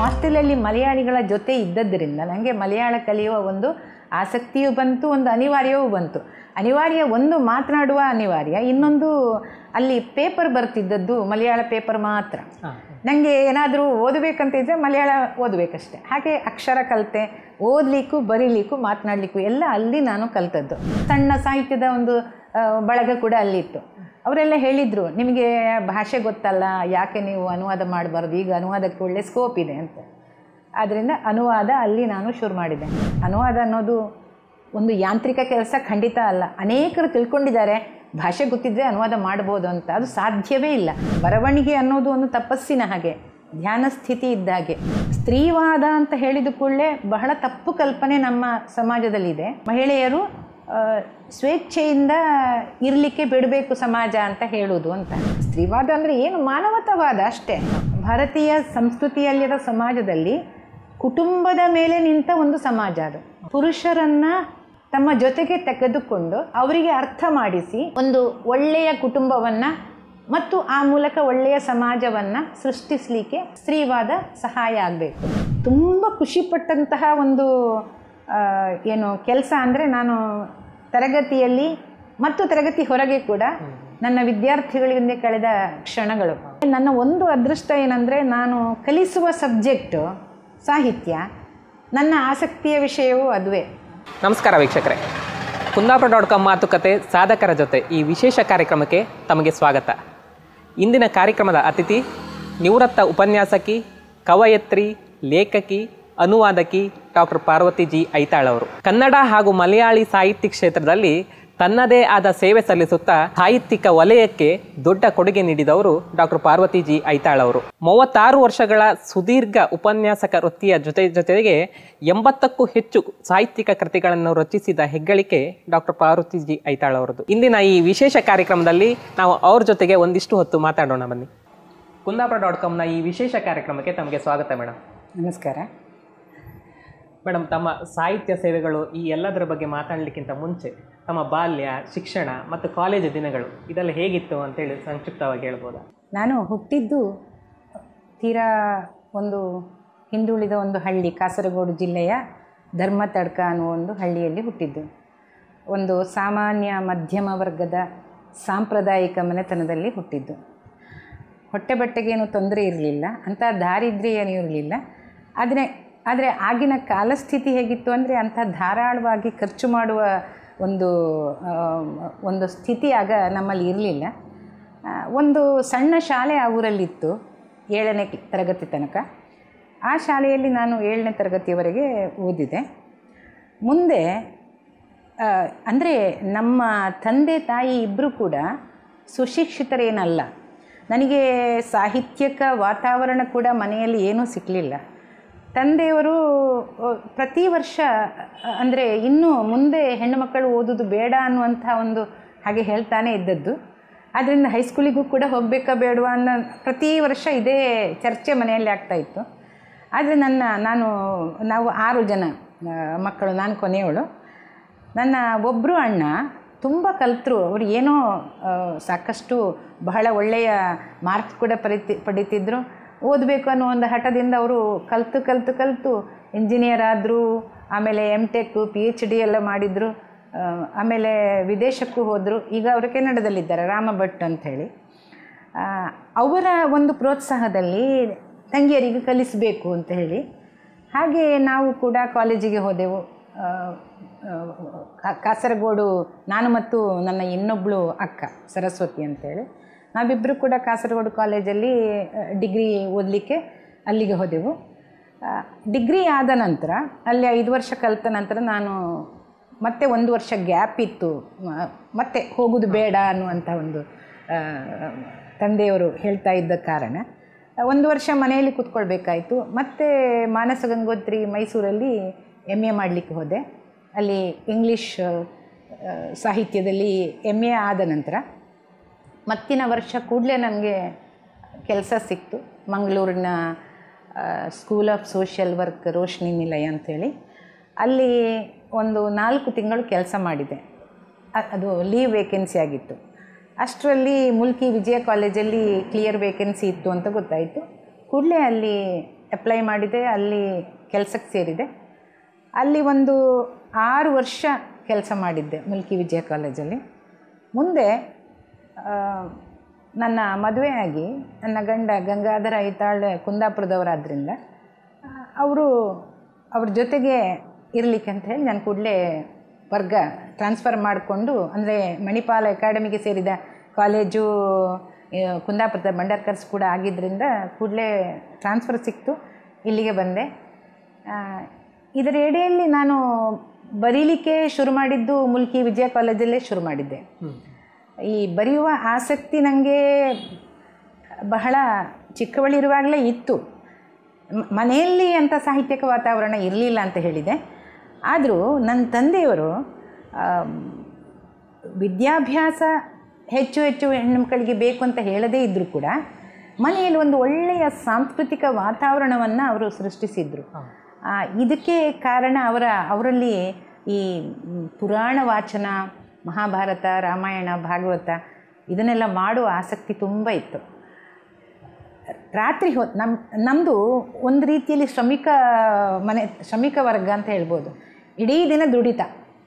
ಹಾಸ್ಟೆಲಲ್ಲಿ ಮಲಯಾಳಿಗಳ ಜೊತೆ ಇದ್ದದ್ದರಿಂದ ನನಗೆ ಮಲಯಾಳ ಕಲಿಯುವ ಒಂದು ಆಸಕ್ತಿಯೂ ಬಂತು ಒಂದು ಅನಿವಾರ್ಯವೂ ಬಂತು ಅನಿವಾರ್ಯ ಒಂದು ಮಾತನಾಡುವ ಅನಿವಾರ್ಯ ಇನ್ನೊಂದು ಅಲ್ಲಿ ಪೇಪರ್ ಬರ್ತಿದ್ದದ್ದು ಮಲಯಾಳ ಪೇಪರ್ ಮಾತ್ರ ನನಗೆ ಏನಾದರೂ ಓದಬೇಕಂತ ಇದ್ದರೆ ಮಲಯಾಳ ಓದಬೇಕಷ್ಟೆ ಹಾಗೆ ಅಕ್ಷರ ಕಲಿತೆ ಓದಲಿಕ್ಕೂ ಬರೀಲಿಕ್ಕೂ ಮಾತನಾಡಲಿಕ್ಕೂ ಎಲ್ಲ ಅಲ್ಲಿ ನಾನು ಕಲ್ತದ್ದು ಸಣ್ಣ ಸಾಹಿತ್ಯದ ಒಂದು ಆ, ಬಳಗ ಕೂಡ ಅಲ್ಲಿತ್ತು ಅವರೆಲ್ಲ ಹೇಳಿದರು ನಿಮಗೆ ಭಾಷೆ ಗೊತ್ತಲ್ಲ ಯಾಕೆ ನೀವು ಅನುವಾದ ಮಾಡಬಾರ್ದು ಈಗ ಅನುವಾದಕ್ಕೆ ಒಳ್ಳೆ ಸ್ಕೋಪ್ ಇದೆ ಅಂತ ಆದ್ದರಿಂದ ಅನುವಾದ ಅಲ್ಲಿ ನಾನು ಶುರು ಮಾಡಿದೆ ಅನುವಾದ ಅನ್ನೋದು ಒಂದು ಯಾಂತ್ರಿಕ ಕೆಲಸ ಖಂಡಿತ ಅಲ್ಲ ಅನೇಕರು ತಿಳ್ಕೊಂಡಿದ್ದಾರೆ ಭಾಷೆ ಗೊತ್ತಿದ್ದರೆ ಅನುವಾದ ಮಾಡ್ಬೋದು ಅಂತ ಅದು ಸಾಧ್ಯವೇ ಇಲ್ಲ ಬರವಣಿಗೆ ಅನ್ನೋದು ಒಂದು ತಪಸ್ಸಿನ ಹಾಗೆ ಧ್ಯಾನ ಸ್ಥಿತಿ ಇದ್ದ ಹಾಗೆ ಸ್ತ್ರೀವಾದ ಅಂತ ಹೇಳಿದ ಕೂಡಲೇ ಬಹಳ ತಪ್ಪು ಕಲ್ಪನೆ ನಮ್ಮ ಸಮಾಜದಲ್ಲಿದೆ ಮಹಿಳೆಯರು ಆ, ಸ್ವೇಚ್ಛೆಯಿಂದ ಇರಲಿಕ್ಕೆ ಬಿಡಬೇಕು ಸಮಾಜ ಅಂತ ಹೇಳುವುದು ಅಂತ ಸ್ತ್ರೀವಾದ ಅಂದರೆ ಏನು ಮಾನವತಾವಾದ ಅಷ್ಟೇ ಭಾರತೀಯ ಸಂಸ್ಕೃತಿಯಲ್ಲಿರೋ ಸಮಾಜದಲ್ಲಿ ಕುಟುಂಬದ ಮೇಲೆ ನಿಂತ ಒಂದು ಸಮಾಜ ಅದು ಪುರುಷರನ್ನ ತಮ್ಮ ಜೊತೆಗೆ ತೆಗೆದುಕೊಂಡು ಅವರಿಗೆ ಅರ್ಥ ಮಾಡಿಸಿ ಒಂದು ಒಳ್ಳೆಯ ಕುಟುಂಬವನ್ನು ಮತ್ತು ಆ ಮೂಲಕ ಒಳ್ಳೆಯ ಸಮಾಜವನ್ನು ಸೃಷ್ಟಿಸಲಿಕ್ಕೆ ಸ್ತ್ರೀವಾದ ಸಹಾಯ ಆಗಬೇಕು ತುಂಬ ಖುಷಿಪಟ್ಟಂತಹ ಒಂದು ಆ, ಏನು ಕೆಲಸ ಅಂದರೆ ನಾನು ತರಗತಿಯಲ್ಲಿ ಮತ್ತು ತರಗತಿ ಹೊರಗೆ ಕೂಡ ನನ್ನ ವಿದ್ಯಾರ್ಥಿಗಳಿಂದ ಕಳೆದ ಕ್ಷಣಗಳು ನನ್ನ ಒಂದು ಅದೃಷ್ಟ ಏನಂದರೆ ನಾನು ಕಲಿಸುವ ಸಬ್ಜೆಕ್ಟು ಸಾಹಿತ್ಯ ನನ್ನ ಆಸಕ್ತಿಯ ವಿಷಯವೂ ಅದುವೇ ನಮಸ್ಕಾರ ವೀಕ್ಷಕರೇ ಕುಂದಾಪುರ ಡಾಟ್ ಕಾಮ್ ಮಾತುಕತೆ ಸಾಧಕರ ಜೊತೆ ಈ ವಿಶೇಷ ಕಾರ್ಯಕ್ರಮಕ್ಕೆ ತಮಗೆ ಸ್ವಾಗತ ಇಂದಿನ ಕಾರ್ಯಕ್ರಮದ ಅತಿಥಿ ನಿವೃತ್ತ ಉಪನ್ಯಾಸಕಿ ಕವಯತ್ರಿ ಲೇಖಕಿ ಅನುವಾದಕಿ ಡಾಕ್ಟರ್ ಪಾರ್ವತಿ ಜಿ ಐತಾಳ್ ಅವರು ಕನ್ನಡ ಹಾಗೂ ಮಲಯಾಳಿ ಸಾಹಿತ್ಯ ಕ್ಷೇತ್ರದಲ್ಲಿ ತನ್ನದೇ ಆದ ಸೇವೆ ಸಲ್ಲಿಸುತ್ತಾ ಸಾಹಿತ್ಯಿಕ ವಲಯಕ್ಕೆ ದೊಡ್ಡ ಕೊಡುಗೆ ನೀಡಿದವರು ಡಾಕ್ಟರ್ ಪಾರ್ವತಿ ಜಿ ಐತಾಳ್ ಅವರು ಮೂವತ್ತಾರು ವರ್ಷಗಳ ಸುದೀರ್ಘ ಉಪನ್ಯಾಸಕ ವೃತ್ತಿಯ ಜೊತೆ ಜೊತೆಗೆ ಎಂಬತ್ತಕ್ಕೂ ಹೆಚ್ಚು ಸಾಹಿತ್ಯಿಕ ಕೃತಿಗಳನ್ನು ರಚಿಸಿದ ಹೆಗ್ಗಳಿಕೆ ಡಾಕ್ಟರ್ ಪಾರ್ವತಿ ಜಿ ಐತಾಳ್ ಅವರದ್ದು ಇಂದಿನ ಈ ವಿಶೇಷ ಕಾರ್ಯಕ್ರಮದಲ್ಲಿ ನಾವು ಅವ್ರ ಜೊತೆಗೆ ಒಂದಿಷ್ಟು ಹೊತ್ತು ಮಾತಾಡೋಣ ಬನ್ನಿ ಕುಂದಾಪುರ ಡಾಟ್ ಕಾಮ್ನ ಈ ವಿಶೇಷ ಕಾರ್ಯಕ್ರಮಕ್ಕೆ ತಮಗೆ ಸ್ವಾಗತ ಮೇಡಮ್ ನಮಸ್ಕಾರ ಮೇಡಮ್ ತಮ್ಮ ಸಾಹಿತ್ಯ ಸೇವೆಗಳು ಈ ಎಲ್ಲದರ ಬಗ್ಗೆ ಮಾತಾಡಲಿಕ್ಕಿಂತ ಮುಂಚೆ ತಮ್ಮ ಬಾಲ್ಯ ಶಿಕ್ಷಣ ಮತ್ತು ಕಾಲೇಜು ದಿನಗಳು ಇದೆಲ್ಲ ಹೇಗಿತ್ತು ಅಂತೇಳಿ ಸಂಕ್ಷಿಪ್ತವಾಗಿ ಹೇಳ್ಬೋದಾ ನಾನು ಹುಟ್ಟಿದ್ದು ತೀರಾ ಒಂದು ಹಿಂದುಳಿದ ಒಂದು ಹಳ್ಳಿ ಕಾಸರಗೋಡು ಜಿಲ್ಲೆಯ ಧರ್ಮತಡ್ಕ ಅನ್ನುವ ಒಂದು ಹಳ್ಳಿಯಲ್ಲಿ ಹುಟ್ಟಿದ್ದು ಒಂದು ಸಾಮಾನ್ಯ ಮಧ್ಯಮ ವರ್ಗದ ಸಾಂಪ್ರದಾಯಿಕ ಮನೆತನದಲ್ಲಿ ಹುಟ್ಟಿದ್ದು ಹೊಟ್ಟೆ ಬಟ್ಟೆಗೇನು ತೊಂದರೆ ಇರಲಿಲ್ಲ ಅಂಥ ದಾರಿದ್ರ್ಯ ಏನೂ ಇರಲಿಲ್ಲ ಆದರೆ ಆದರೆ ಆಗಿನ ಕಾಲಸ್ಥಿತಿ ಹೇಗಿತ್ತು ಅಂದರೆ ಅಂಥ ಧಾರಾಳವಾಗಿ ಖರ್ಚು ಮಾಡುವ ಒಂದು ಆ, ಒಂದು ಸ್ಥಿತಿ ಆಗ ನಮ್ಮಲ್ಲಿ ಇರಲಿಲ್ಲ ಆ, ಒಂದು ಸಣ್ಣ ಶಾಲೆ ಆ ಊರಲ್ಲಿತ್ತು ಏಳನೇ ಕ್ಲ- ತರಗತಿ ತನಕ ಆ ಶಾಲೆಯಲ್ಲಿ ನಾನು ಏಳನೇ ತರಗತಿಯವರೆಗೆ ಓದಿದೆ ಮುಂದೆ ಅಂದರೆ ನಮ್ಮ ತಂದೆ ತಾಯಿ ಇಬ್ಬರು ಕೂಡ ಸುಶಿಕ್ಷಿತರೇನಲ್ಲ ನನಗೆ ಸಾಹಿತ್ಯಕ ವಾತಾವರಣ ಕೂಡ ಮನೆಯಲ್ಲಿ ಏನೂ ಸಿಕ್ಕಲಿಲ್ಲ ತಂದೆಯವರು ಅ, ಪ್ರತಿ ವರ್ಷ ಅಂದರೆ ಇನ್ನೂ ಮುಂದೆ ಹೆಣ್ಣು ಮಕ್ಕಳು ಓದೋದು ಬೇಡ ಅನ್ನುವಂಥ ಒಂದು ಹಾಗೆ ಹೇಳ್ತಾನೆ ಇದ್ದದ್ದು ಆದ್ದರಿಂದ ಹೈಸ್ಕೂಲಿಗೂ ಕೂಡ ಹೋಗಬೇಕಾ ಬೇಡವಾ ಅನ್ನೋ ಪ್ರತಿ ವರ್ಷ ಇದೇ ಚರ್ಚೆ ಮನೆಯಲ್ಲಿ ಆಗ್ತಾ ಇತ್ತು ಆದರೆ ನನ್ನ ನಾನು ನಾವು ಆರು ಜನ ಆ, ಮಕ್ಕಳು ನಾನು ಕೊನೆಯವಳು ನನ್ನ ಒಬ್ಬರು ಅಣ್ಣ ತುಂಬ ಕಲಿತರು ಅವರು ಏನೋ ಆ, ಸಾಕಷ್ಟು ಬಹಳ ಒಳ್ಳೆಯ ಮಾರ್ಕ್ಸ್ ಕೂಡ ಪಡಿತಿ ಪಡಿತಿದ್ರು ಓದಬೇಕು ಅನ್ನೋ ಒಂದು ಹಠದಿಂದ ಅವರು ಕಲಿತು ಕಲಿತು ಕಲಿತು ಇಂಜಿನಿಯರ್ ಆದರು ಆಮೇಲೆ M Tech P H D ಎಲ್ಲ ಮಾಡಿದರು ಆ, ಆಮೇಲೆ ವಿದೇಶಕ್ಕೂ ಹೋದರು ಈಗ ಅವರು ಕೆನಡದಲ್ಲಿದ್ದಾರೆ ರಾಮ ಭಟ್ ಅಂಥೇಳಿ ಅವರ ಒಂದು ಪ್ರೋತ್ಸಾಹದಲ್ಲಿ ತಂಗಿಯರಿಗೆ ಕಲಿಸಬೇಕು ಅಂತ ಹೇಳಿ ಹಾಗೆ ನಾವು ಕೂಡ ಕಾಲೇಜಿಗೆ ಹೋದೆವು ಆ, ಆ, ಕಾ- ಕಾಸರಗೋಡು ನಾನು ಮತ್ತು ನನ್ನ ಇನ್ನೊಬ್ಬಳು ಅಕ್ಕ ಸರಸ್ವತಿ ಅಂತೇಳಿ ನಾವಿಬ್ಬರು ಕೂಡ ಕಾಸರಗೋಡು ಕಾಲೇಜಲ್ಲಿ ಆ, ಡಿಗ್ರಿ ಓದಲಿಕ್ಕೆ ಅಲ್ಲಿಗೆ ಹೋದೆವು ಆ, ಡಿಗ್ರಿ ಆದ ನಂತರ ಅಲ್ಲಿ ಐದು ವರ್ಷ ಕಲಿತ ನಂತರ ನಾನು ಮತ್ತೆ ಒಂದು ವರ್ಷ ಗ್ಯಾಪ್ ಇತ್ತು ಮ- ಮತ್ತೆ ಹೋಗೋದು ಬೇಡ ಅನ್ನುವಂಥ ಒಂದು ಆ, ತಂದೆಯವರು ಹೇಳ್ತಾ ಇದ್ದ ಕಾರಣ ಒಂದು ವರ್ಷ ಮನೆಯಲ್ಲಿ ಕೂತ್ಕೊಳ್ಬೇಕಾಯಿತು ಮತ್ತು ಮಾನಸ ಗಂಗೋತ್ರಿ ಮೈಸೂರಲ್ಲಿ ಎಮ್ ಎ ಮಾಡಲಿಕ್ಕೆ ಹೋದೆ ಅಲ್ಲಿ ಇಂಗ್ಲೀಷ್ ಆ, ಸಾಹಿತ್ಯದಲ್ಲಿ ಎಮ್ ಎ ಆದ ನಂತರ ಮತ್ತಿನ ವರ್ಷ ಕೂಡಲೇ ನನಗೆ ಕೆಲಸ ಸಿಕ್ತು ಮಂಗಳೂರಿನ school of social work Roshni Nilaya ಅಂಥೇಳಿ ಅಲ್ಲಿ ಒಂದು ನಾಲ್ಕು ತಿಂಗಳು ಕೆಲಸ ಮಾಡಿದೆ ಅ- ಅದು ಲೀವ್ ವೇಕೆನ್ಸಿ ಆಗಿತ್ತು ಅಷ್ಟರಲ್ಲಿ ಮುಲ್ಕಿ ವಿಜಯ ಕಾಲೇಜಲ್ಲಿ ಕ್ಲಿಯರ್ ವೇಕೆನ್ಸಿ ಇತ್ತು ಅಂತ ಗೊತ್ತಾಯಿತು ಕೂಡಲೇ ಅಲ್ಲಿ ಅಪ್ಲೈ ಮಾಡಿದೆ ಅಲ್ಲಿ ಕೆಲಸಕ್ಕೆ ಸೇರಿದೆ ಅಲ್ಲಿ ಒಂದು ಆರು ವರ್ಷ ಕೆಲಸ ಮಾಡಿದ್ದೆ ಮುಲ್ಕಿ ವಿಜಯ ಕಾಲೇಜಲ್ಲಿ ಮುಂದೆ ಆ, ನನ್ನ ಮದುವೆ ಆಗಿ ನನ್ನ ಗಂಡ ಗಂಗಾಧರ ಐತಾಳ್ ಕುಂದಾಪುರದವರಾದ್ದರಿಂದ ಅವರು ಅವ್ರ ಜೊತೆಗೆ ಇರಲಿಕ್ಕೆ ಅಂತ ಹೇಳಿ ನಾನು ಕೂಡಲೇ ವರ್ಗ ಟ್ರಾನ್ಸ್ಫರ್ ಮಾಡಿಕೊಂಡು ಅಂದರೆ ಮಣಿಪಾಲ ಅಕಾಡೆಮಿಗೆ ಸೇರಿದ ಕಾಲೇಜು ಆ, ಕುಂದಾಪುರದ ಬಂಡರ್ಕರ್ಸ್ ಕೂಡ ಆಗಿದ್ದರಿಂದ ಕೂಡಲೇ ಟ್ರಾನ್ಸ್ಫರ್ ಸಿಕ್ತು ಇಲ್ಲಿಗೆ ಬಂದೆ ಆ, ಇದರ ಎಡೆಯಲ್ಲಿ ನಾನು ಬರೀಲಿಕ್ಕೆ ಶುರು ಮಾಡಿದ್ದು ಮುಲ್ಕಿ ವಿಜಯ ಕಾಲೇಜಲ್ಲೇ ಶುರು ಮಾಡಿದ್ದೆ ಈ ಬರೆಯುವ ಆಸಕ್ತಿ ನನಗೆ ಬಹಳ ಚಿಕ್ಕವಳಿರುವಾಗಲೇ ಇತ್ತು ಮ- ಮನೆಯಲ್ಲಿ ಅಂಥ ಸಾಹಿತ್ಯಿಕ ವಾತಾವರಣ ಇರಲಿಲ್ಲ ಅಂತ ಹೇಳಿದೆ ಆದರೂ ನನ್ನ ತಂದೆಯವರು ಆಮ್, ವಿದ್ಯಾಭ್ಯಾಸ ಹೆಚ್ಚು ಹೆಚ್ಚು ಹೆಣ್ಣು ಮಕ್ಕಳಿಗೆ ಬೇಕು ಅಂತ ಹೇಳದೇ ಇದ್ದರೂ ಕೂಡ ಮನೆಯಲ್ಲಿ ಒಂದು ಒಳ್ಳೆಯ ಸಾಂಸ್ಕೃತಿಕ ವಾತಾವರಣವನ್ನು ಅವರು ಸೃಷ್ಟಿಸಿದರು ಆ, ಇದಕ್ಕೆ ಕಾರಣ ಅವರ ಅವರಲ್ಲಿ ಈ ಮ್, ಪುರಾಣ ವಾಚನ ಮಹಾಭಾರತ ರಾಮಾಯಣ ಭಾಗವತ ಇದನ್ನೆಲ್ಲ ಮಾಡುವ ಆಸಕ್ತಿ ತುಂಬ ಇತ್ತು ರಾತ್ರಿ ಹೊತ್ತು ನಮ್ಮ ನಮ್ಮದು ಒಂದು ರೀತಿಯಲ್ಲಿ ಶ್ರಮಿಕ ಮನೆ ಶ್ರಮಿಕ ವರ್ಗ ಅಂತ ಹೇಳ್ಬೋದು ಇಡೀ ದಿನ ದುಡಿತ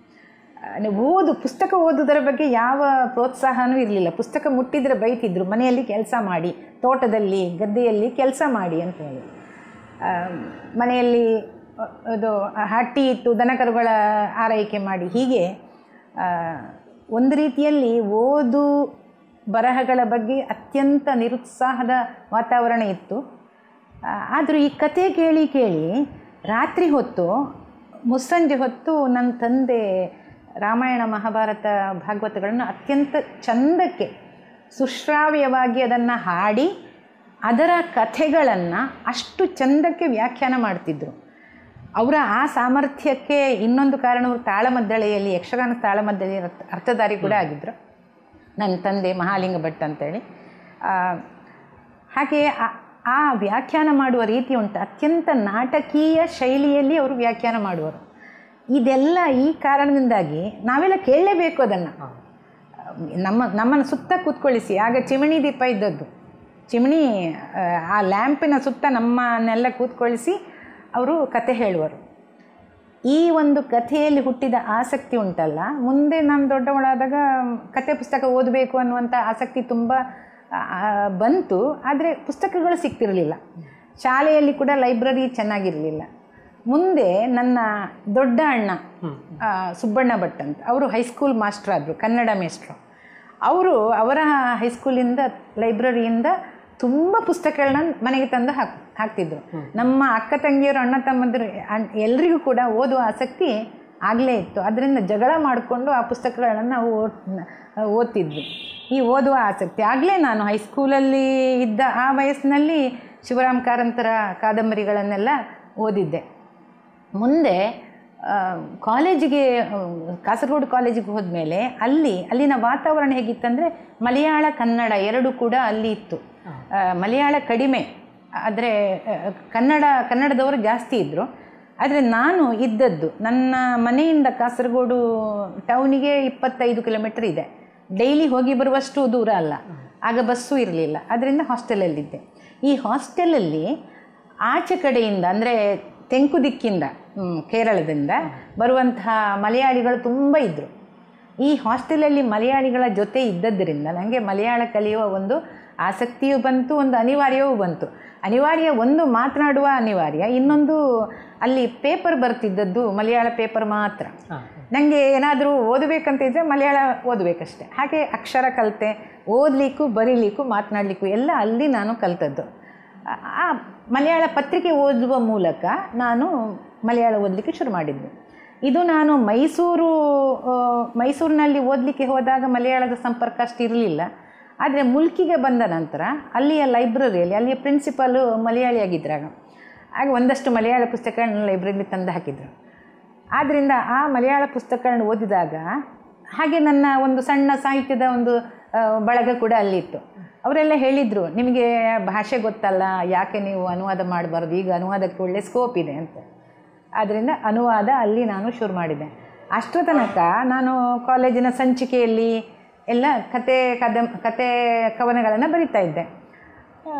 ಆ, ನೀವು ಓದು ಪುಸ್ತಕ ಓದೋದರ ಬಗ್ಗೆ ಯಾವ ಪ್ರೋತ್ಸಾಹನೂ ಇರಲಿಲ್ಲ ಪುಸ್ತಕ ಮುಟ್ಟಿದ್ರೆ ಬೈತಿದ್ರು ಮನೆಯಲ್ಲಿ ಕೆಲಸ ಮಾಡಿ ತೋಟದಲ್ಲಿ ಗದ್ದೆಯಲ್ಲಿ ಕೆಲಸ ಮಾಡಿ ಅಂತ ಹೇಳಿ ಆ, ಮನೆಯಲ್ಲಿ ಅ, ಇದು ಹಟ್ಟಿ ಇಟ್ಟು ದನಕರುಗಳ ಆರೈಕೆ ಮಾಡಿ ಹೀಗೆ ಆ, ಒಂದು ರೀತಿಯಲ್ಲಿ ಓದು ಬರಹಗಳ ಬಗ್ಗೆ ಅತ್ಯಂತ ನಿರುತ್ಸಾಹದ ವಾತಾವರಣ ಇತ್ತು ಆದರೂ ಈ ಕತೆ ಕೇಳಿ ಕೇಳಿ ರಾತ್ರಿ ಹೊತ್ತು ಮುಸ್ಸಂಜೆ ಹೊತ್ತು ನನ್ನ ತಂದೆ ರಾಮಾಯಣ ಮಹಾಭಾರತ ಭಾಗವತಗಳನ್ನು ಅತ್ಯಂತ ಚಂದಕ್ಕೆ ಸುಶ್ರಾವ್ಯವಾಗಿ ಅದನ್ನು ಹಾಡಿ ಅದರ ಕಥೆಗಳನ್ನು ಅಷ್ಟು ಚಂದಕ್ಕೆ ವ್ಯಾಖ್ಯಾನ ಮಾಡ್ತಿದ್ರು ಅವರ ಆ ಸಾಮರ್ಥ್ಯಕ್ಕೆ ಇನ್ನೊಂದು ಕಾರಣವರು ತಾಳಮದ್ದಳೆಯಲ್ಲಿ ಯಕ್ಷಗಾನ ತಾಳಮದ್ದಳೆಯ ಅರ್ಥ ಅರ್ಥಧಾರಿ ಕೂಡ ಆಗಿದ್ದರು ನನ್ನ ತಂದೆ ಮಹಾಲಿಂಗ ಭಟ್ ಅಂತೇಳಿ ಆ, ಹಾಗೆ ಆ- ಆ ವ್ಯಾಖ್ಯಾನ ಮಾಡುವ ರೀತಿ ಉಂಟು ಅತ್ಯಂತ ನಾಟಕೀಯ ಶೈಲಿಯಲ್ಲಿ ಅವರು ವ್ಯಾಖ್ಯಾನ ಮಾಡುವರು ಇದೆಲ್ಲ ಈ ಕಾರಣದಿಂದಾಗಿ ನಾವೆಲ್ಲ ಕೇಳಲೇಬೇಕು ಅದನ್ನು ನಮ್ಮ ನಮ್ಮನ್ನು ಸುತ್ತ ಕೂತ್ಕೊಳ್ಳಿಸಿ ಆಗ ಚಿಮಣಿ ದೀಪ ಇದ್ದದ್ದು ಚಿಮಣಿ ಆ, ಆ ಲ್ಯಾಂಪಿನ ಸುತ್ತ ನಮ್ಮನ್ನೆಲ್ಲ ಕೂತ್ಕೊಳ್ಳಿಸಿ ಅವರು ಕತೆ ಹೇಳುವರು ಈ ಒಂದು ಕಥೆಯಲ್ಲಿ ಹುಟ್ಟಿದ ಆಸಕ್ತಿ ಉಂಟಲ್ಲ ಮುಂದೆ ನಾನು ದೊಡ್ಡವಳಾದಾಗ ಕತೆ ಪುಸ್ತಕ ಓದಬೇಕು ಅನ್ನುವಂಥ ಆಸಕ್ತಿ ತುಂಬ ಆ, ಬಂತು ಆದರೆ ಪುಸ್ತಕಗಳು ಸಿಗ್ತಿರಲಿಲ್ಲ ಶಾಲೆಯಲ್ಲಿ ಕೂಡ ಲೈಬ್ರರಿ ಚೆನ್ನಾಗಿರಲಿಲ್ಲ ಮುಂದೆ ನನ್ನ ದೊಡ್ಡ ಅಣ್ಣ ಆ, ಸುಬ್ಬಣ್ಣ ಭಟ್ ಅಂತ ಅವರು ಹೈಸ್ಕೂಲ್ ಮಾಸ್ಟರ್ ಆದರು ಕನ್ನಡ ಮೇಸ್ಟ್ರು ಅವರು ಅವರ ಹೈಸ್ಕೂಲಿಂದ ಲೈಬ್ರರಿಯಿಂದ ತುಂಬ ಪುಸ್ತಕಗಳನ್ನ ಮನೆಗೆ ತಂದು ಹಾಕ್ ಹಾಕ್ತಿದ್ರು ನಮ್ಮ ಅಕ್ಕ ತಂಗಿಯರು ಅಣ್ಣ ತಮ್ಮಂದಿರು ಅಣ್- ಎಲ್ರಿಗೂ ಕೂಡ ಓದುವ ಆಸಕ್ತಿ ಆಗಲೇ ಇತ್ತು ಅದರಿಂದ ಜಗಳ ಮಾಡಿಕೊಂಡು ಆ ಪುಸ್ತಕಗಳನ್ನು ನಾವು ಓದ್ ಓದ್ತಿದ್ವಿ ಈ ಓದುವ ಆಸಕ್ತಿ ಆಗಲೇ ನಾನು ಹೈಸ್ಕೂಲಲ್ಲಿ ಇದ್ದ ಆ ವಯಸ್ಸಿನಲ್ಲಿ ಶಿವರಾಮ್ ಕಾರಂತರ ಕಾದಂಬರಿಗಳನ್ನೆಲ್ಲ ಓದಿದ್ದೆ ಮುಂದೆ ಆ, ಕಾಲೇಜಿಗೆ ಆ, ಕಾಸರಗೋಡು ಕಾಲೇಜಿಗೆ ಹೋದ್ಮೇಲೆ ಅಲ್ಲಿ ಅಲ್ಲಿನ ವಾತಾವರಣ ಹೇಗಿತ್ತಂದರೆ ಮಲಯಾಳ ಕನ್ನಡ ಎರಡು ಕೂಡ ಅಲ್ಲಿ ಇತ್ತು ಆ, ಮಲಯಾಳ ಕಡಿಮೆ ಆದರೆ ಕನ್ನಡ ಕನ್ನಡದವರು ಜಾಸ್ತಿ ಇದ್ದರು ಆದರೆ ನಾನು ಇದ್ದದ್ದು ನನ್ನ ಮನೆಯಿಂದ ಕಾಸರಗೋಡು ಟೌನಿಗೆ ಇಪ್ಪತ್ತೈದು ಕಿಲೋಮೀಟರ್ ಇದೆ ಡೈಲಿ ಹೋಗಿ ಬರುವಷ್ಟು ದೂರ ಅಲ್ಲ ಆಗ ಬಸ್ಸು ಇರಲಿಲ್ಲ ಅದರಿಂದ ಹಾಸ್ಟೆಲಲ್ಲಿದ್ದೆ ಈ ಹಾಸ್ಟೆಲಲ್ಲಿ ಆಚೆ ಕಡೆಯಿಂದ ಅಂದರೆ ತೆಂಕು ದಿಕ್ಕಿಂದ ಹ್ಮ್, ಕೇರಳದಿಂದ ಬರುವಂತಹ ಮಲಯಾಳಿಗಳು ತುಂಬ ಇದ್ದರು ಈ ಹಾಸ್ಟೆಲಲ್ಲಿ ಮಲಯಾಳಿಗಳ ಜೊತೆ ಇದ್ದದ್ದರಿಂದ ನನಗೆ ಮಲಯಾಳ ಕಲಿಯುವ ಒಂದು ಆಸಕ್ತಿಯೂ ಬಂತು ಒಂದು ಅನಿವಾರ್ಯವೂ ಬಂತು ಅನಿವಾರ್ಯ ಒಂದು ಮಾತನಾಡುವ ಅನಿವಾರ್ಯ ಇನ್ನೊಂದು ಅಲ್ಲಿ ಪೇಪರ್ ಬರ್ತಿದ್ದದ್ದು ಮಲಯಾಳ ಪೇಪರ್ ಮಾತ್ರ ನನಗೆ ಏನಾದರೂ ಓದಬೇಕಂತ ಇದ್ದರೆ ಮಲಯಾಳ ಓದಬೇಕಷ್ಟೆ ಹಾಗೆ ಅಕ್ಷರ ಕಲಿತೆ ಓದಲಿಕ್ಕೂ ಬರೀಲಿಕ್ಕೂ ಮಾತನಾಡಲಿಕ್ಕೂ ಎಲ್ಲ ಅಲ್ಲಿ ನಾನು ಕಲಿತದ್ದು ಆ- ಆ ಮಲಯಾಳ ಪತ್ರಿಕೆ ಓದುವ ಮೂಲಕ ನಾನು ಮಲಯಾಳ ಓದಲಿಕ್ಕೆ ಶುರು ಮಾಡಿದ್ದು ಇದು ನಾನು ಮೈಸೂರು ಆ, ಮೈಸೂರಿನಲ್ಲಿ ಓದಲಿಕ್ಕೆ ಹೋದಾಗ ಮಲಯಾಳದ ಸಂಪರ್ಕ ಅಷ್ಟು ಇರಲಿಲ್ಲ ಆದರೆ ಮುಲ್ಕಿಗೆ ಬಂದ ನಂತರ ಅಲ್ಲಿಯ ಲೈಬ್ರರಿಯಲ್ಲಿ ಅಲ್ಲಿಯ ಪ್ರಿನ್ಸಿಪಾಲು ಮಲಯಾಳಿಯಾಗಿದ್ರಾಗ ಆಗ ಒಂದಷ್ಟು ಮಲಯಾಳ ಪುಸ್ತಕಗಳನ್ನ ಲೈಬ್ರರಿಲಿ ತಂದು ಹಾಕಿದರು ಆದ್ದರಿಂದ ಆ ಮಲಯಾಳ ಪುಸ್ತಕಗಳನ್ನ ಓದಿದಾಗ ಹಾಗೆ ನನ್ನ ಒಂದು ಸಣ್ಣ ಸಾಹಿತ್ಯದ ಒಂದು ಆ, ಬಳಗ ಕೂಡ ಅಲ್ಲಿತ್ತು ಅವರೆಲ್ಲ ಹೇಳಿದರು ನಿಮಗೆ ಭಾಷೆ ಗೊತ್ತಲ್ಲ ಯಾಕೆ ನೀವು ಅನುವಾದ ಮಾಡಬಾರ್ದು ಈಗ ಅನುವಾದಕ್ಕೆ ಒಳ್ಳೆ ಸ್ಕೋಪ್ ಇದೆ ಅಂತ ಆದ್ದರಿಂದ ಅನುವಾದ ಅಲ್ಲಿ ನಾನು ಶುರು ಮಾಡಿದೆ ಅಷ್ಟರ ತನಕ ನಾನು ಕಾಲೇಜಿನ ಸಂಚಿಕೆಯಲ್ಲಿ ಎಲ್ಲ ಕತೆ ಕದ ಕತೆ ಕವನಗಳನ್ನು ಬರಿತಾ ಇದ್ದೆ ಆ,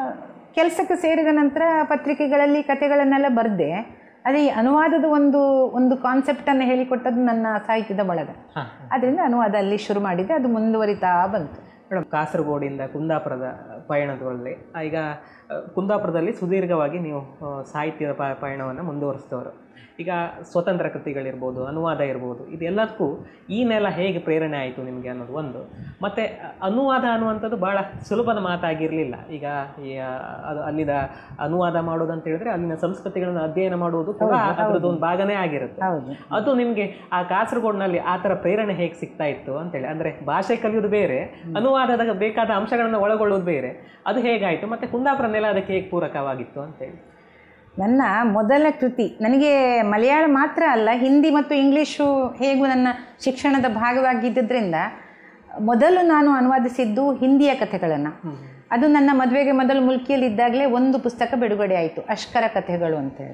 ಕೆಲಸಕ್ಕೆ ಸೇರಿದ ನಂತರ ಪತ್ರಿಕೆಗಳಲ್ಲಿ ಕಥೆಗಳನ್ನೆಲ್ಲ ಬರೆದೆ ಅದೇ ಈ ಅನುವಾದದ ಒಂದು ಒಂದು ಕಾನ್ಸೆಪ್ಟನ್ನು ಹೇಳಿಕೊಟ್ಟದ್ದು ನನ್ನ ಸಾಹಿತ್ಯದ ಬಳಗ ಹಾಂ ಅದರಿಂದ ಅನುವಾದ ಅಲ್ಲಿ ಶುರು ಮಾಡಿದೆ ಅದು ಮುಂದುವರಿತಾ ಬಂತು ಮೇಡಮ್ ಕಾಸರಗೋಡಿಂದ ಕುಂದಾಪುರದ ಪಯಣದಲ್ಲಿ ಈಗ ಆ, ಕುಂದಾಪುರದಲ್ಲಿ ಸುದೀರ್ಘವಾಗಿ ನೀವು ಆ, ಸಾಹಿತ್ಯದ ಪ ಪಯಣವನ್ನು ಮುಂದುವರಿಸಿದವರು ಈಗ ಸ್ವತಂತ್ರ ಕೃತಿಗಳಿರ್ಬೋದು ಅನುವಾದ ಇರ್ಬೋದು ಇದೆಲ್ಲದಕ್ಕೂ ಈ ನೆಲ ಹೇಗೆ ಪ್ರೇರಣೆ ಆಯಿತು ನಿಮಗೆ ಅನ್ನೋದು ಒಂದು ಮತ್ತು ಅನುವಾದ ಅನ್ನುವಂಥದ್ದು ಭಾಳ ಸುಲಭದ ಮಾತಾಗಿರಲಿಲ್ಲ ಈಗ ಈ, ಆ, ಅದು ಅಲ್ಲಿದ ಅನುವಾದ ಮಾಡೋದು ಅಂತ ಹೇಳಿದ್ರೆ ಅಲ್ಲಿನ ಸಂಸ್ಕೃತಿಗಳನ್ನು ಅಧ್ಯಯನ ಮಾಡುವುದು ಕೂಡ ಅದರದ್ದು ಒಂದು ಭಾಗನೇ ಆಗಿರುತ್ತೆ ಹೌದು ಅದು ನಿಮಗೆ ಆ ಕಾಸರಗೋಡಿನಲ್ಲಿ ಆ ಥರ ಪ್ರೇರಣೆ ಹೇಗೆ ಸಿಗ್ತಾ ಇತ್ತು ಅಂತೇಳಿ ಅಂದರೆ ಭಾಷೆ ಕಲಿಯೋದು ಬೇರೆ ಅನುವಾದದ ಬೇಕಾದ ಅಂಶಗಳನ್ನು ಒಳಗೊಳ್ಳೋದು ಬೇರೆ ಅದು ಹೇಗಾಯಿತು ಮತ್ತು ಕುಂದಾಪುರ ನೆಲ ಅದಕ್ಕೆ ಹೇಗೆ ಪೂರಕವಾಗಿತ್ತು ಅಂತೇಳಿ ನನ್ನ ಮೊದಲ ಕೃತಿ ನನಗೆ ಮಲಯಾಳ ಮಾತ್ರ ಅಲ್ಲ ಹಿಂದಿ ಮತ್ತು ಇಂಗ್ಲೀಷು ಹೇಗೂ ನನ್ನ ಶಿಕ್ಷಣದ ಭಾಗವಾಗಿದ್ದರಿಂದ ಮೊದಲು ನಾನು ಅನುವಾದಿಸಿದ್ದು ಹಿಂದಿಯ ಕಥೆಗಳನ್ನು ಅದು ನನ್ನ ಮದುವೆಗೆ ಮೊದಲು ಮುಲ್ಕಿಯಲ್ಲಿದ್ದಾಗಲೇ ಒಂದು ಪುಸ್ತಕ ಬಿಡುಗಡೆ ಆಯಿತು ಅಷ್ಕರ ಕಥೆಗಳು ಅಂತೇಳಿ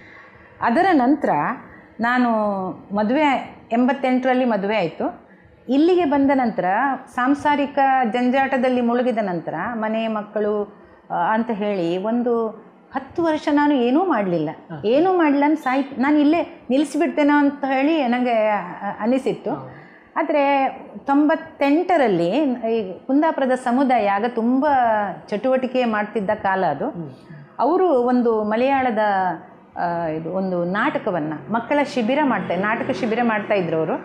ಅದರ ನಂತರ ನಾನು ಮದುವೆ ಎಂಬತ್ತೆಂಟರಲ್ಲಿ ಮದುವೆ ಆಯಿತು ಇಲ್ಲಿಗೆ ಬಂದ ನಂತರ ಸಾಂಸಾರಿಕ ಜಂಜಾಟದಲ್ಲಿ ಮುಳುಗಿದ ನಂತರ ಮನೆ ಮಕ್ಕಳು ಆ, ಅಂತ ಹೇಳಿ ಒಂದು ಹತ್ತು ವರ್ಷ ನಾನು ಏನೂ ಮಾಡಲಿಲ್ಲ ಏನೂ ಮಾಡಲಿಲ್ಲ ಅಂತ ಸಾಹಿತ್ಯ ನಾನು ಇಲ್ಲೇ ನಿಲ್ಲಿಸಿಬಿಡ್ತೇನೋ ಅಂತ ಹೇಳಿ ನನಗೆ ಅ- ಅನಿಸಿತ್ತು ಆದರೆ ತೊಂಬತ್ತೆಂಟರಲ್ಲಿ ಈ ಕುಂದಾಪುರದ ಸಮುದಾಯ ಆಗ ತುಂಬ ಚಟುವಟಿಕೆ ಮಾಡ್ತಿದ್ದ ಕಾಲ ಅದು ಅವರು ಒಂದು ಮಲಯಾಳದ ಆ, ಇದು ಒಂದು ನಾಟಕವನ್ನು ಮಕ್ಕಳ ಶಿಬಿರ ಮಾಡ್ತಾ ನಾಟಕ ಶಿಬಿರ ಮಾಡ್ತಾ ಇದ್ರು ಅವರು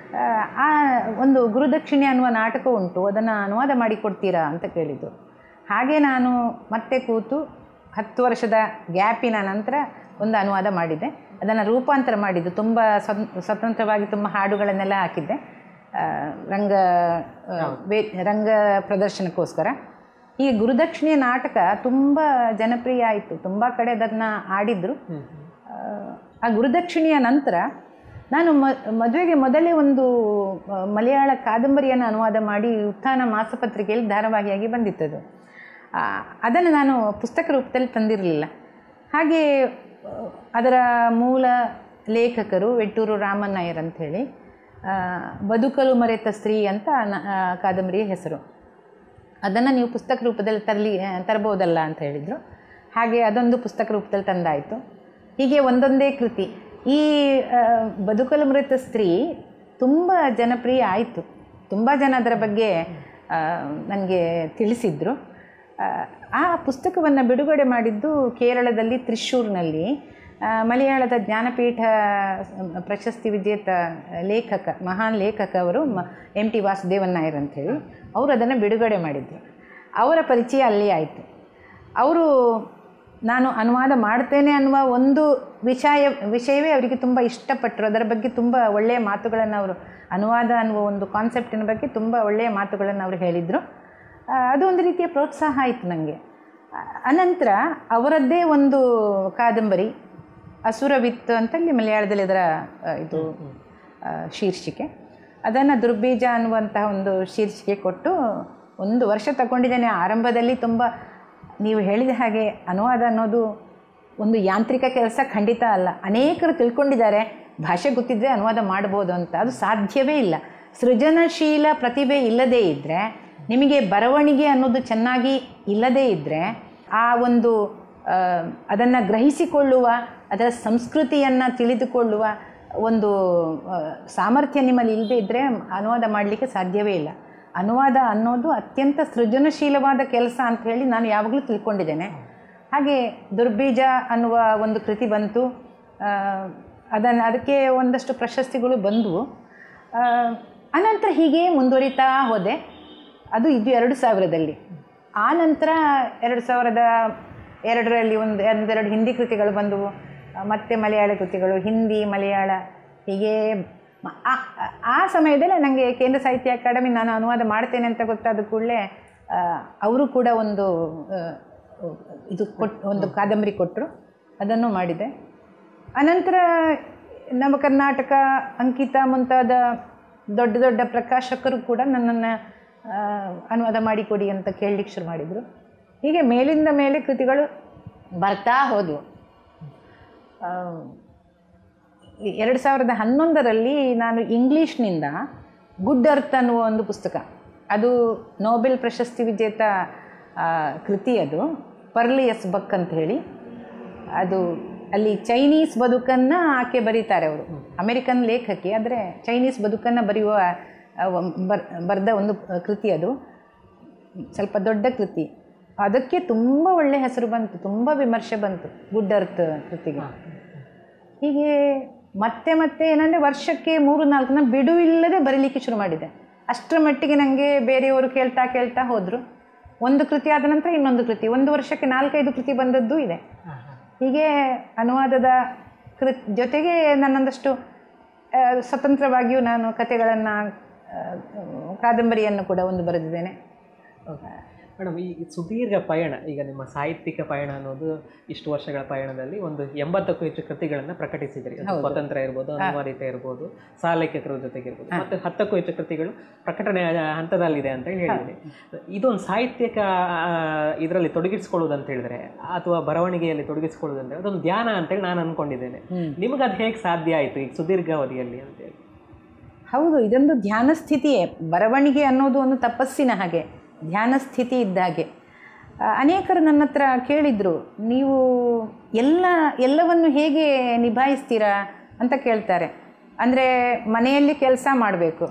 ಆ ಒಂದು ಗುರುದಕ್ಷಿಣೆ ಅನ್ನುವ ನಾಟಕ ಉಂಟು ಅದನ್ನು ಅನುವಾದ ಮಾಡಿಕೊಡ್ತೀರಾ ಅಂತ ಕೇಳಿದ್ದು ಹಾಗೆ ನಾನು ಮತ್ತೆ ಕೂತು ಹತ್ತು ವರ್ಷದ ಗ್ಯಾಪಿನ ನಂತರ ಒಂದು ಅನುವಾದ ಮಾಡಿದ್ದೆ ಅದನ್ನು ರೂಪಾಂತರ ಮಾಡಿದ್ದು ತುಂಬ ಸ್ವತಂ ಸ್ವತಂತ್ರವಾಗಿ ತುಂಬ ಹಾಡುಗಳನ್ನೆಲ್ಲ ಹಾಕಿದ್ದೆ ಆ, ರಂಗ ಆ, ವೇ ರಂಗ ಪ್ರದರ್ಶನಕ್ಕೋಸ್ಕರ ಈ ಗುರುದಕ್ಷಿಣೆ ನಾಟಕ ತುಂಬ ಜನಪ್ರಿಯ ಆಯಿತು ತುಂಬ ಕಡೆ ಅದನ್ನು ಆಡಿದರು ಆ, ಆ ಗುರುದಕ್ಷಿಣೆಯ ನಂತರ ನಾನು ಮ ಮದುವೆಗೆ ಮೊದಲೇ ಒಂದು ಆ, ಮಲಯಾಳ ಕಾದಂಬರಿಯನ್ನು ಅನುವಾದ ಮಾಡಿ ಉತ್ಥಾನ ಮಾಸಪತ್ರಿಕೆಯಲ್ಲಿ ಧಾರಾವಾಹಿಯಾಗಿ ಬಂದಿತ್ತದು ಅದನ್ನು ನಾನು ಪುಸ್ತಕ ರೂಪದಲ್ಲಿ ತಂದಿರಲಿಲ್ಲ ಹಾಗೆ ಆ, ಅದರ ಮೂಲ ಲೇಖಕರು ವೆಟ್ಟೂರು ರಾಮನ್ ನಾಯರ್ ಅಂಥೇಳಿ ಬದುಕಲು ಮರೆತ ಸ್ತ್ರೀ ಅಂತ ನ- ಆ, ಕಾದಂಬರಿಯ ಹೆಸರು ಅದನ್ನು ನೀವು ಪುಸ್ತಕ ರೂಪದಲ್ಲಿ ತರಲಿ ತರ್ಬೋದಲ್ಲ ಅಂತ ಹೇಳಿದರು ಹಾಗೆ ಅದೊಂದು ಪುಸ್ತಕ ರೂಪದಲ್ಲಿ ತಂದಾಯಿತು ಹೀಗೆ ಒಂದೊಂದೇ ಕೃತಿ ಈ ಆ, ಬದುಕಲು ಮೃತ ಸ್ತ್ರೀ ತುಂಬ ಜನಪ್ರಿಯ ಆಯಿತು ತುಂಬ ಜನ ಅದರ ಬಗ್ಗೆ ನನಗೆ ತಿಳಿಸಿದರು ಆ, ಆ ಪುಸ್ತಕವನ್ನು ಬಿಡುಗಡೆ ಮಾಡಿದ್ದು ಕೇರಳದಲ್ಲಿ ತ್ರಿಶೂರ್ನಲ್ಲಿ ಆ, ಮಲಯಾಳದ ಜ್ಞಾನಪೀಠ ಪ್ರಶಸ್ತಿ ವಿಜೇತ ಲೇಖಕ ಮಹಾನ್ ಲೇಖಕ ಅವರು ಮ ಎಂ ಟಿ ವಾಸುದೇವನ್ ನಾಯರ್ ಅಂಥೇಳಿ ಅವರು ಅದನ್ನು ಬಿಡುಗಡೆ ಮಾಡಿದರು ಅವರ ಪರಿಚಯ ಅಲ್ಲಿ ಆಯಿತು ಅವರು ನಾನು ಅನುವಾದ ಮಾಡ್ತೇನೆ ಅನ್ನುವ ಒಂದು ವಿಷಯ ವಿಷಯವೇ ಅವರಿಗೆ ತುಂಬ ಇಷ್ಟಪಟ್ಟರು ಅದರ ಬಗ್ಗೆ ತುಂಬ ಒಳ್ಳೆಯ ಮಾತುಗಳನ್ನು ಅವರು ಅನುವಾದ ಅನ್ನುವ ಒಂದು ಕಾನ್ಸೆಪ್ಟಿನ ಬಗ್ಗೆ ತುಂಬ ಒಳ್ಳೆಯ ಮಾತುಗಳನ್ನು ಅವರು ಹೇಳಿದರು ಆ, ಅದು ಒಂದು ರೀತಿಯ ಪ್ರೋತ್ಸಾಹ ಆಯಿತು ನನಗೆ ಅನಂತರ ಅವರದ್ದೇ ಒಂದು ಕಾದಂಬರಿ ಅಸುರವಿತ್ತು ಅಂತಲ್ಲಿ ಮಲಯಾಳದಲ್ಲಿ ಅದರ ಆ, ಇದು ಆ, ಶೀರ್ಷಿಕೆ ಅದನ್ನು ದುರ್ಬೀಜ ಅನ್ನುವಂತಹ ಒಂದು ಶೀರ್ಷಿಕೆ ಕೊಟ್ಟು ಒಂದು ವರ್ಷ ತಗೊಂಡಿದ್ದೇನೆ ಆರಂಭದಲ್ಲಿ ತುಂಬ ನೀವು ಹೇಳಿದ ಹಾಗೆ ಅನುವಾದ ಅನ್ನೋದು ಒಂದು ಯಾಂತ್ರಿಕ ಕೆಲಸ ಖಂಡಿತ ಅಲ್ಲ ಅನೇಕರು ತಿಳ್ಕೊಂಡಿದ್ದಾರೆ ಭಾಷೆ ಗೊತ್ತಿದ್ದರೆ ಅನುವಾದ ಮಾಡ್ಬೋದು ಅಂತ ಅದು ಸಾಧ್ಯವೇ ಇಲ್ಲ ಸೃಜನಶೀಲ ಪ್ರತಿಭೆ ಇಲ್ಲದೇ ಇದ್ದರೆ ನಿಮಗೆ ಬರವಣಿಗೆ ಅನ್ನೋದು ಚೆನ್ನಾಗಿ ಇಲ್ಲದೇ ಇದ್ದರೆ ಆ ಒಂದು ಅದನ್ನು ಗ್ರಹಿಸಿಕೊಳ್ಳುವ ಅದರ ಸಂಸ್ಕೃತಿಯನ್ನು ತಿಳಿದುಕೊಳ್ಳುವ ಒಂದು ಆ, ಸಾಮರ್ಥ್ಯ ನಿಮ್ಮಲ್ಲಿ ಇಲ್ಲದೇ ಇದ್ದರೆ ಅನುವಾದ ಮಾಡಲಿಕ್ಕೆ ಸಾಧ್ಯವೇ ಇಲ್ಲ ಅನುವಾದ ಅನ್ನೋದು ಅತ್ಯಂತ ಸೃಜನಶೀಲವಾದ ಕೆಲಸ ಅಂತ ಹೇಳಿ ನಾನು ಯಾವಾಗಲೂ ತಿಳ್ಕೊಂಡಿದ್ದೇನೆ ಹಾಗೆ ದುರ್ಬೀಜ ಅನ್ನುವ ಒಂದು ಕೃತಿ ಬಂತು ಅದನ್ನು ಅದಕ್ಕೆ ಒಂದಷ್ಟು ಪ್ರಶಸ್ತಿಗಳು ಬಂದವು ಆ, ಅನಂತರ ಹೀಗೆ ಮುಂದುವರಿತಾ ಹೋದೆ ಅದು ಇದು ಎರಡು ಸಾವಿರದಲ್ಲಿ ಆ ನಂತರ ಎರಡು ಸಾವಿರದ ಎರಡರಲ್ಲಿ ಒಂದು ಒಂದೆರಡು ಹಿಂದಿ ಕೃತಿಗಳು ಬಂದವು ಆ, ಮತ್ತೆ ಮಲಯಾಳ ಕೃತಿಗಳು ಹಿಂದಿ ಮಲಯಾಳ ಹೀಗೆ ಮ- ಆ- ಆ- ಆ ಸಮಯದಲ್ಲಿ ನನಗೆ ಕೇಂದ್ರ ಸಾಹಿತ್ಯ ಅಕಾಡೆಮಿ ನಾನು ಅನುವಾದ ಮಾಡ್ತೇನೆ ಅಂತ ಗೊತ್ತಾದ ಕೂಡಲೇ ಅವರು ಕೂಡ ಒಂದು ಆ, ಇದು ಕೊಟ್ ಒಂದು ಕಾದಂಬರಿ ಕೊಟ್ಟರು ಅದನ್ನು ಮಾಡಿದೆ ಅನಂತರ ನಮ್ಮ ಕರ್ನಾಟಕ ಅಂಕಿತ ಮುಂತಾದ ದೊಡ್ಡ ದೊಡ್ಡ ಪ್ರಕಾಶಕರು ಕೂಡ ನನ್ನನ್ನು ಆ, ಅನುವಾದ ಮಾಡಿಕೊಡಿ ಅಂತ ಕೇಳಲಿಕ್ಕೆ ಶುರು ಮಾಡಿದರು ಹೀಗೆ ಮೇಲಿಂದ ಮೇಲೆ ಕೃತಿಗಳು ಬರ್ತಾ ಹೋದವು ಆ, ಎರಡು ಸಾವಿರದ ಹನ್ನೊಂದರಲ್ಲಿ ನಾನು ಇಂಗ್ಲೀಷ್ನಿಂದ ಗುಡ್ ಅರ್ತ್ ಅನ್ನುವ ಒಂದು ಪುಸ್ತಕ ಅದು ನೋಬೆಲ್ ಪ್ರಶಸ್ತಿ ವಿಜೇತ ಆ, ಕೃತಿ ಅದು ಪರ್ಲಿ ಎಸ್ ಬಕ್ ಅಂತ ಹೇಳಿ ಅದು ಅಲ್ಲಿ ಚೈನೀಸ್ ಬದುಕನ್ನು ಆಕೆ ಬರೀತಾರೆ ಅವರು ಅಮೆರಿಕನ್ ಲೇಖಕಿ ಆದರೆ ಚೈನೀಸ್ ಬದುಕನ್ನು ಬರೆಯುವ ಆ, ಒಂ- ಬರ್ ಬರೆದ ಒಂದು ಕೃತಿ ಅದು ಸ್ವಲ್ಪ ದೊಡ್ಡ ಕೃತಿ ಅದಕ್ಕೆ ತುಂಬ ಒಳ್ಳೆ ಹೆಸರು ಬಂತು ತುಂಬ ವಿಮರ್ಶೆ ಬಂತು ಗುಡ್ ಅರ್ತ್ ಕೃತಿಗೆ ಹೀಗೆ ಮತ್ತೆ ಮತ್ತೆ ಏನಂದರೆ ವರ್ಷಕ್ಕೆ ಮೂರು ನಾಲ್ಕು ನಾನು ಬಿಡುವಿಲ್ಲದೆ ಬರೀಲಿಕ್ಕೆ ಶುರು ಮಾಡಿದೆ ಅಷ್ಟರ ಮಟ್ಟಿಗೆ ನನಗೆ ಬೇರೆಯವರು ಕೇಳ್ತಾ ಕೇಳ್ತಾ ಹೋದರು ಒಂದು ಕೃತಿ ಆದ ನಂತರ ಇನ್ನೊಂದು ಕೃತಿ ಒಂದು ವರ್ಷಕ್ಕೆ ನಾಲ್ಕೈದು ಕೃತಿ ಬಂದದ್ದು ಇದೆ ಹೀಗೆ ಅನುವಾದದ ಕೃ ಜೊತೆಗೆ ನನ್ನೊಂದಷ್ಟು ಆ, ಸ್ವತಂತ್ರವಾಗಿಯೂ ನಾನು ಕಥೆಗಳನ್ನು ಕಾದಂಬರಿಯನ್ನು ಕೂಡ ಒಂದು ಬರೆದಿದ್ದೇನೆ ಮೇಡಮ್ ಈ ಸುದೀರ್ಘ ಪಯಣ ಈಗ ನಿಮ್ಮ ಸಾಹಿತ್ಯಿಕ ಪಯಣ ಅನ್ನೋದು ಇಷ್ಟು ವರ್ಷಗಳ ಪಯಣದಲ್ಲಿ ಒಂದು ಎಂಬತ್ತಕ್ಕೂ ಹೆಚ್ಚು ಕೃತಿಗಳನ್ನು ಪ್ರಕಟಿಸಿದ್ರಿ ಅದು ಸ್ವತಂತ್ರ ಇರ್ಬೋದು ಅನುವಾದಿತ ಇರ್ಬೋದು ಸಹಲೇಖಕರ ಜೊತೆಗೆ ಇರ್ಬೋದು ಮತ್ತು ಹತ್ತಕ್ಕೂ ಹೆಚ್ಚು ಕೃತಿಗಳು ಪ್ರಕಟಣೆ ಹಂತದಲ್ಲಿದೆ ಅಂತ ಹೇಳಿ ಹೇಳಿದ್ರಿ ಇದೊಂದು ಸಾಹಿತ್ಯಿಕ ಇದರಲ್ಲಿ ತೊಡಗಿಸ್ಕೊಳ್ಳೋದು ಅಂತ ಹೇಳಿದ್ರೆ ಅಥವಾ ಬರವಣಿಗೆಯಲ್ಲಿ ತೊಡಗಿಸ್ಕೊಳ್ಳೋದು ಅಂದ್ರೆ ಅದೊಂದು ಧ್ಯಾನ ಅಂತೇಳಿ ನಾನು ಅನ್ಕೊಂಡಿದ್ದೇನೆ ನಿಮಗೆ ಅದು ಹೇಗೆ ಸಾಧ್ಯ ಆಯಿತು ಈಗ ಸುದೀರ್ಘಾವಧಿಯಲ್ಲಿ ಅಂತೇಳಿ ಹೌದು ಇದೊಂದು ಧ್ಯಾನ ಸ್ಥಿತಿಯೇ ಬರವಣಿಗೆ ಅನ್ನೋದು ಒಂದು ತಪಸ್ಸಿನ ಹಾಗೆ ಧ್ಯಾನ ಸ್ಥಿತಿ ಇದ್ದ ಹಾಗೆ ಆ, ಅನೇಕರು ನನ್ನ ಹತ್ರ ಕೇಳಿದರು ನೀವು ಎಲ್ಲ ಎಲ್ಲವನ್ನು ಹೇಗೆ ನಿಭಾಯಿಸ್ತೀರಾ ಅಂತ ಕೇಳ್ತಾರೆ ಅಂದರೆ ಮನೆಯಲ್ಲಿ ಕೆಲಸ ಮಾಡಬೇಕು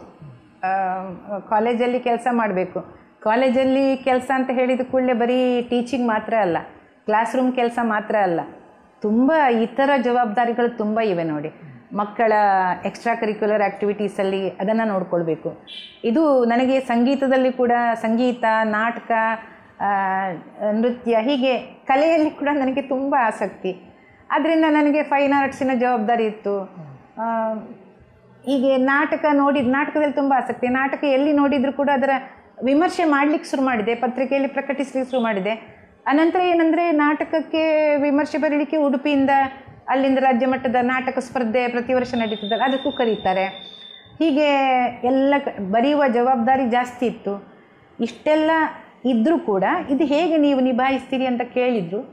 ಕಾಲೇಜಲ್ಲಿ ಕೆಲಸ ಮಾಡಬೇಕು ಕಾಲೇಜಲ್ಲಿ ಕೆಲಸ ಅಂತ ಹೇಳಿದ ಕೂಡಲೇ ಬರೀ ಟೀಚಿಂಗ್ ಮಾತ್ರ ಅಲ್ಲ ಕ್ಲಾಸ್ ರೂಮ್ ಕೆಲಸ ಮಾತ್ರ ಅಲ್ಲ ತುಂಬ ಇತರ ಜವಾಬ್ದಾರಿಗಳು ತುಂಬ ಇವೆ ನೋಡಿ ಮಕ್ಕಳ ಎಕ್ಸ್ಟ್ರಾ ಕರಿಕ್ಯುಲರ್ ಆ್ಯಕ್ಟಿವಿಟೀಸಲ್ಲಿ ಅದನ್ನು ನೋಡ್ಕೊಳ್ಬೇಕು ಇದು ನನಗೆ ಸಂಗೀತದಲ್ಲಿ ಕೂಡ ಸಂಗೀತ ನಾಟಕ ಆ, ನೃತ್ಯ ಹೀಗೆ ಕಲೆಯಲ್ಲಿ ಕೂಡ ನನಗೆ ತುಂಬ ಆಸಕ್ತಿ ಆದ್ದರಿಂದ ನನಗೆ ಫೈನ್ ಆರ್ಟ್ಸಿನ ಜವಾಬ್ದಾರಿ ಇತ್ತು ಆ, ಹೀಗೆ ನಾಟಕ ನೋಡಿದ ನಾಟಕದಲ್ಲಿ ತುಂಬ ಆಸಕ್ತಿ ನಾಟಕ ಎಲ್ಲಿ ನೋಡಿದರೂ ಕೂಡ ಅದರ ವಿಮರ್ಶೆ ಮಾಡಲಿಕ್ಕೆ ಶುರು ಮಾಡಿದೆ ಪತ್ರಿಕೆಯಲ್ಲಿ ಪ್ರಕಟಿಸಲಿಕ್ಕೆ ಶುರು ಮಾಡಿದೆ ಅನಂತರ ಏನಂದರೆ ನಾಟಕಕ್ಕೆ ವಿಮರ್ಶೆ ಬರೀಲಿಕ್ಕೆ ಉಡುಪಿಯಿಂದ ಅಲ್ಲಿಂದ ರಾಜ್ಯ ಮಟ್ಟದ ನಾಟಕ ಸ್ಪರ್ಧೆ ಪ್ರತಿ ವರ್ಷ ನಡೀತದಲ್ಲ ಅದಕ್ಕೂ ಕರೀತಾರೆ ಹೀಗೆ ಎಲ್ಲ ಕ ಬರೆಯುವ ಜವಾಬ್ದಾರಿ ಜಾಸ್ತಿ ಇತ್ತು ಇಷ್ಟೆಲ್ಲ ಇದ್ದರೂ ಕೂಡ ಇದು ಹೇಗೆ ನೀವು ನಿಭಾಯಿಸ್ತೀರಿ ಅಂತ ಕೇಳಿದರು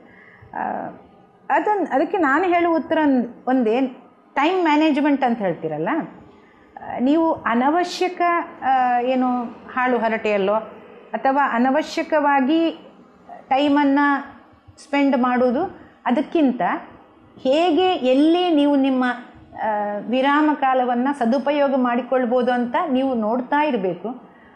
ಅದನ್ನು ಅದಕ್ಕೆ ನಾನು ಹೇಳುವ ಉತ್ತರ ಒಂದ್- ಒಂದೇ ಟೈಮ್ ಮ್ಯಾನೇಜ್ಮೆಂಟ್ ಅಂತ ಹೇಳ್ತೀರಲ್ಲ ಆ, ನೀವು ಅನವಶ್ಯಕ ಆ, ಏನು ಹಾಳು ಹರಟೆಯಲ್ಲೋ ಅಥವಾ ಅನವಶ್ಯಕವಾಗಿ ಟೈಮನ್ನು ಸ್ಪೆಂಡ್ ಮಾಡೋದು ಅದಕ್ಕಿಂತ ಹೇಗೆ ಎಲ್ಲಿ ನೀವು ನಿಮ್ಮ ಆ, ವಿರಾಮ ಕಾಲವನ್ನು ಸದುಪಯೋಗ ಮಾಡಿಕೊಳ್ಬೋದು ಅಂತ ನೀವು ನೋಡ್ತಾ ಇರಬೇಕು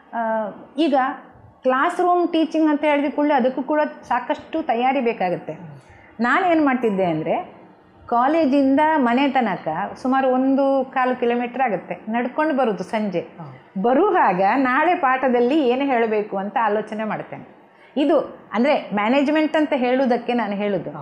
ಈಗ ಕ್ಲಾಸ್ ರೂಮ್ ಟೀಚಿಂಗ್ ಅಂತ ಹೇಳಿದ ಕೂಡಲೇ ಅದಕ್ಕೂ ಕೂಡ ಸಾಕಷ್ಟು ತಯಾರಿ ಬೇಕಾಗುತ್ತೆ ನಾನೇನು ಮಾಡ್ತಿದ್ದೆ ಅಂದರೆ ಕಾಲೇಜಿಂದ ಮನೆ ತನಕ ಸುಮಾರು ಒಂದು ಕಾಲು ಕಿಲೋಮೀಟ್ರ್ ಆಗುತ್ತೆ ನಡ್ಕೊಂಡು ಬರೋದು ಸಂಜೆ ಬರುವಾಗ ನಾಳೆ ಪಾಠದಲ್ಲಿ ಏನು ಹೇಳಬೇಕು ಅಂತ ಆಲೋಚನೆ ಮಾಡ್ತೇನೆ ಇದು ಅಂದರೆ ಮ್ಯಾನೇಜ್ಮೆಂಟ್ ಅಂತ ಹೇಳುವುದಕ್ಕೆ ನಾನು ಹೇಳೋದು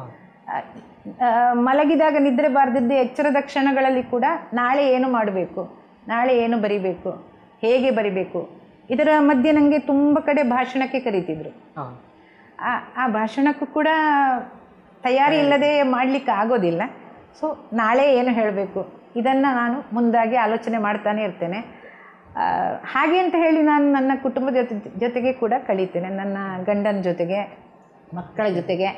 ಆ, ಮಲಗಿದಾಗ ನಿದ್ರೆ ಬಾರ್ದಿದ್ದ ಎಚ್ಚರದ ಕ್ಷಣಗಳಲ್ಲಿ ಕೂಡ ನಾಳೆ ಏನು ಮಾಡಬೇಕು ನಾಳೆ ಏನು ಬರಿಬೇಕು ಹೇಗೆ ಬರಿಬೇಕು ಇದರ ಮಧ್ಯೆ ನನಗೆ ತುಂಬ ಕಡೆ ಭಾಷಣಕ್ಕೆ ಕರೀತಿದ್ರು ಹಾಂ ಆ ಆ ಭಾಷಣಕ್ಕೂ ಕೂಡ ತಯಾರಿ ಇಲ್ಲದೆ ಮಾಡಲಿಕ್ಕೆ ಆಗೋದಿಲ್ಲ ಸೊ ನಾಳೆ ಏನು ಹೇಳಬೇಕು ಇದನ್ನು ನಾನು ಮುಂದಾಗಿ ಆಲೋಚನೆ ಮಾಡ್ತಾನೆ ಇರ್ತೇನೆ ಆ, ಹಾಗೆ ಅಂತ ಹೇಳಿ ನಾನು ನನ್ನ ಕುಟುಂಬದ ಜೊತೆ ಜೊತೆಗೆ ಕೂಡ ಕಳೀತೇನೆ ನನ್ನ ಗಂಡನ ಜೊತೆಗೆ ಮಕ್ಕಳ ಜೊತೆಗೆ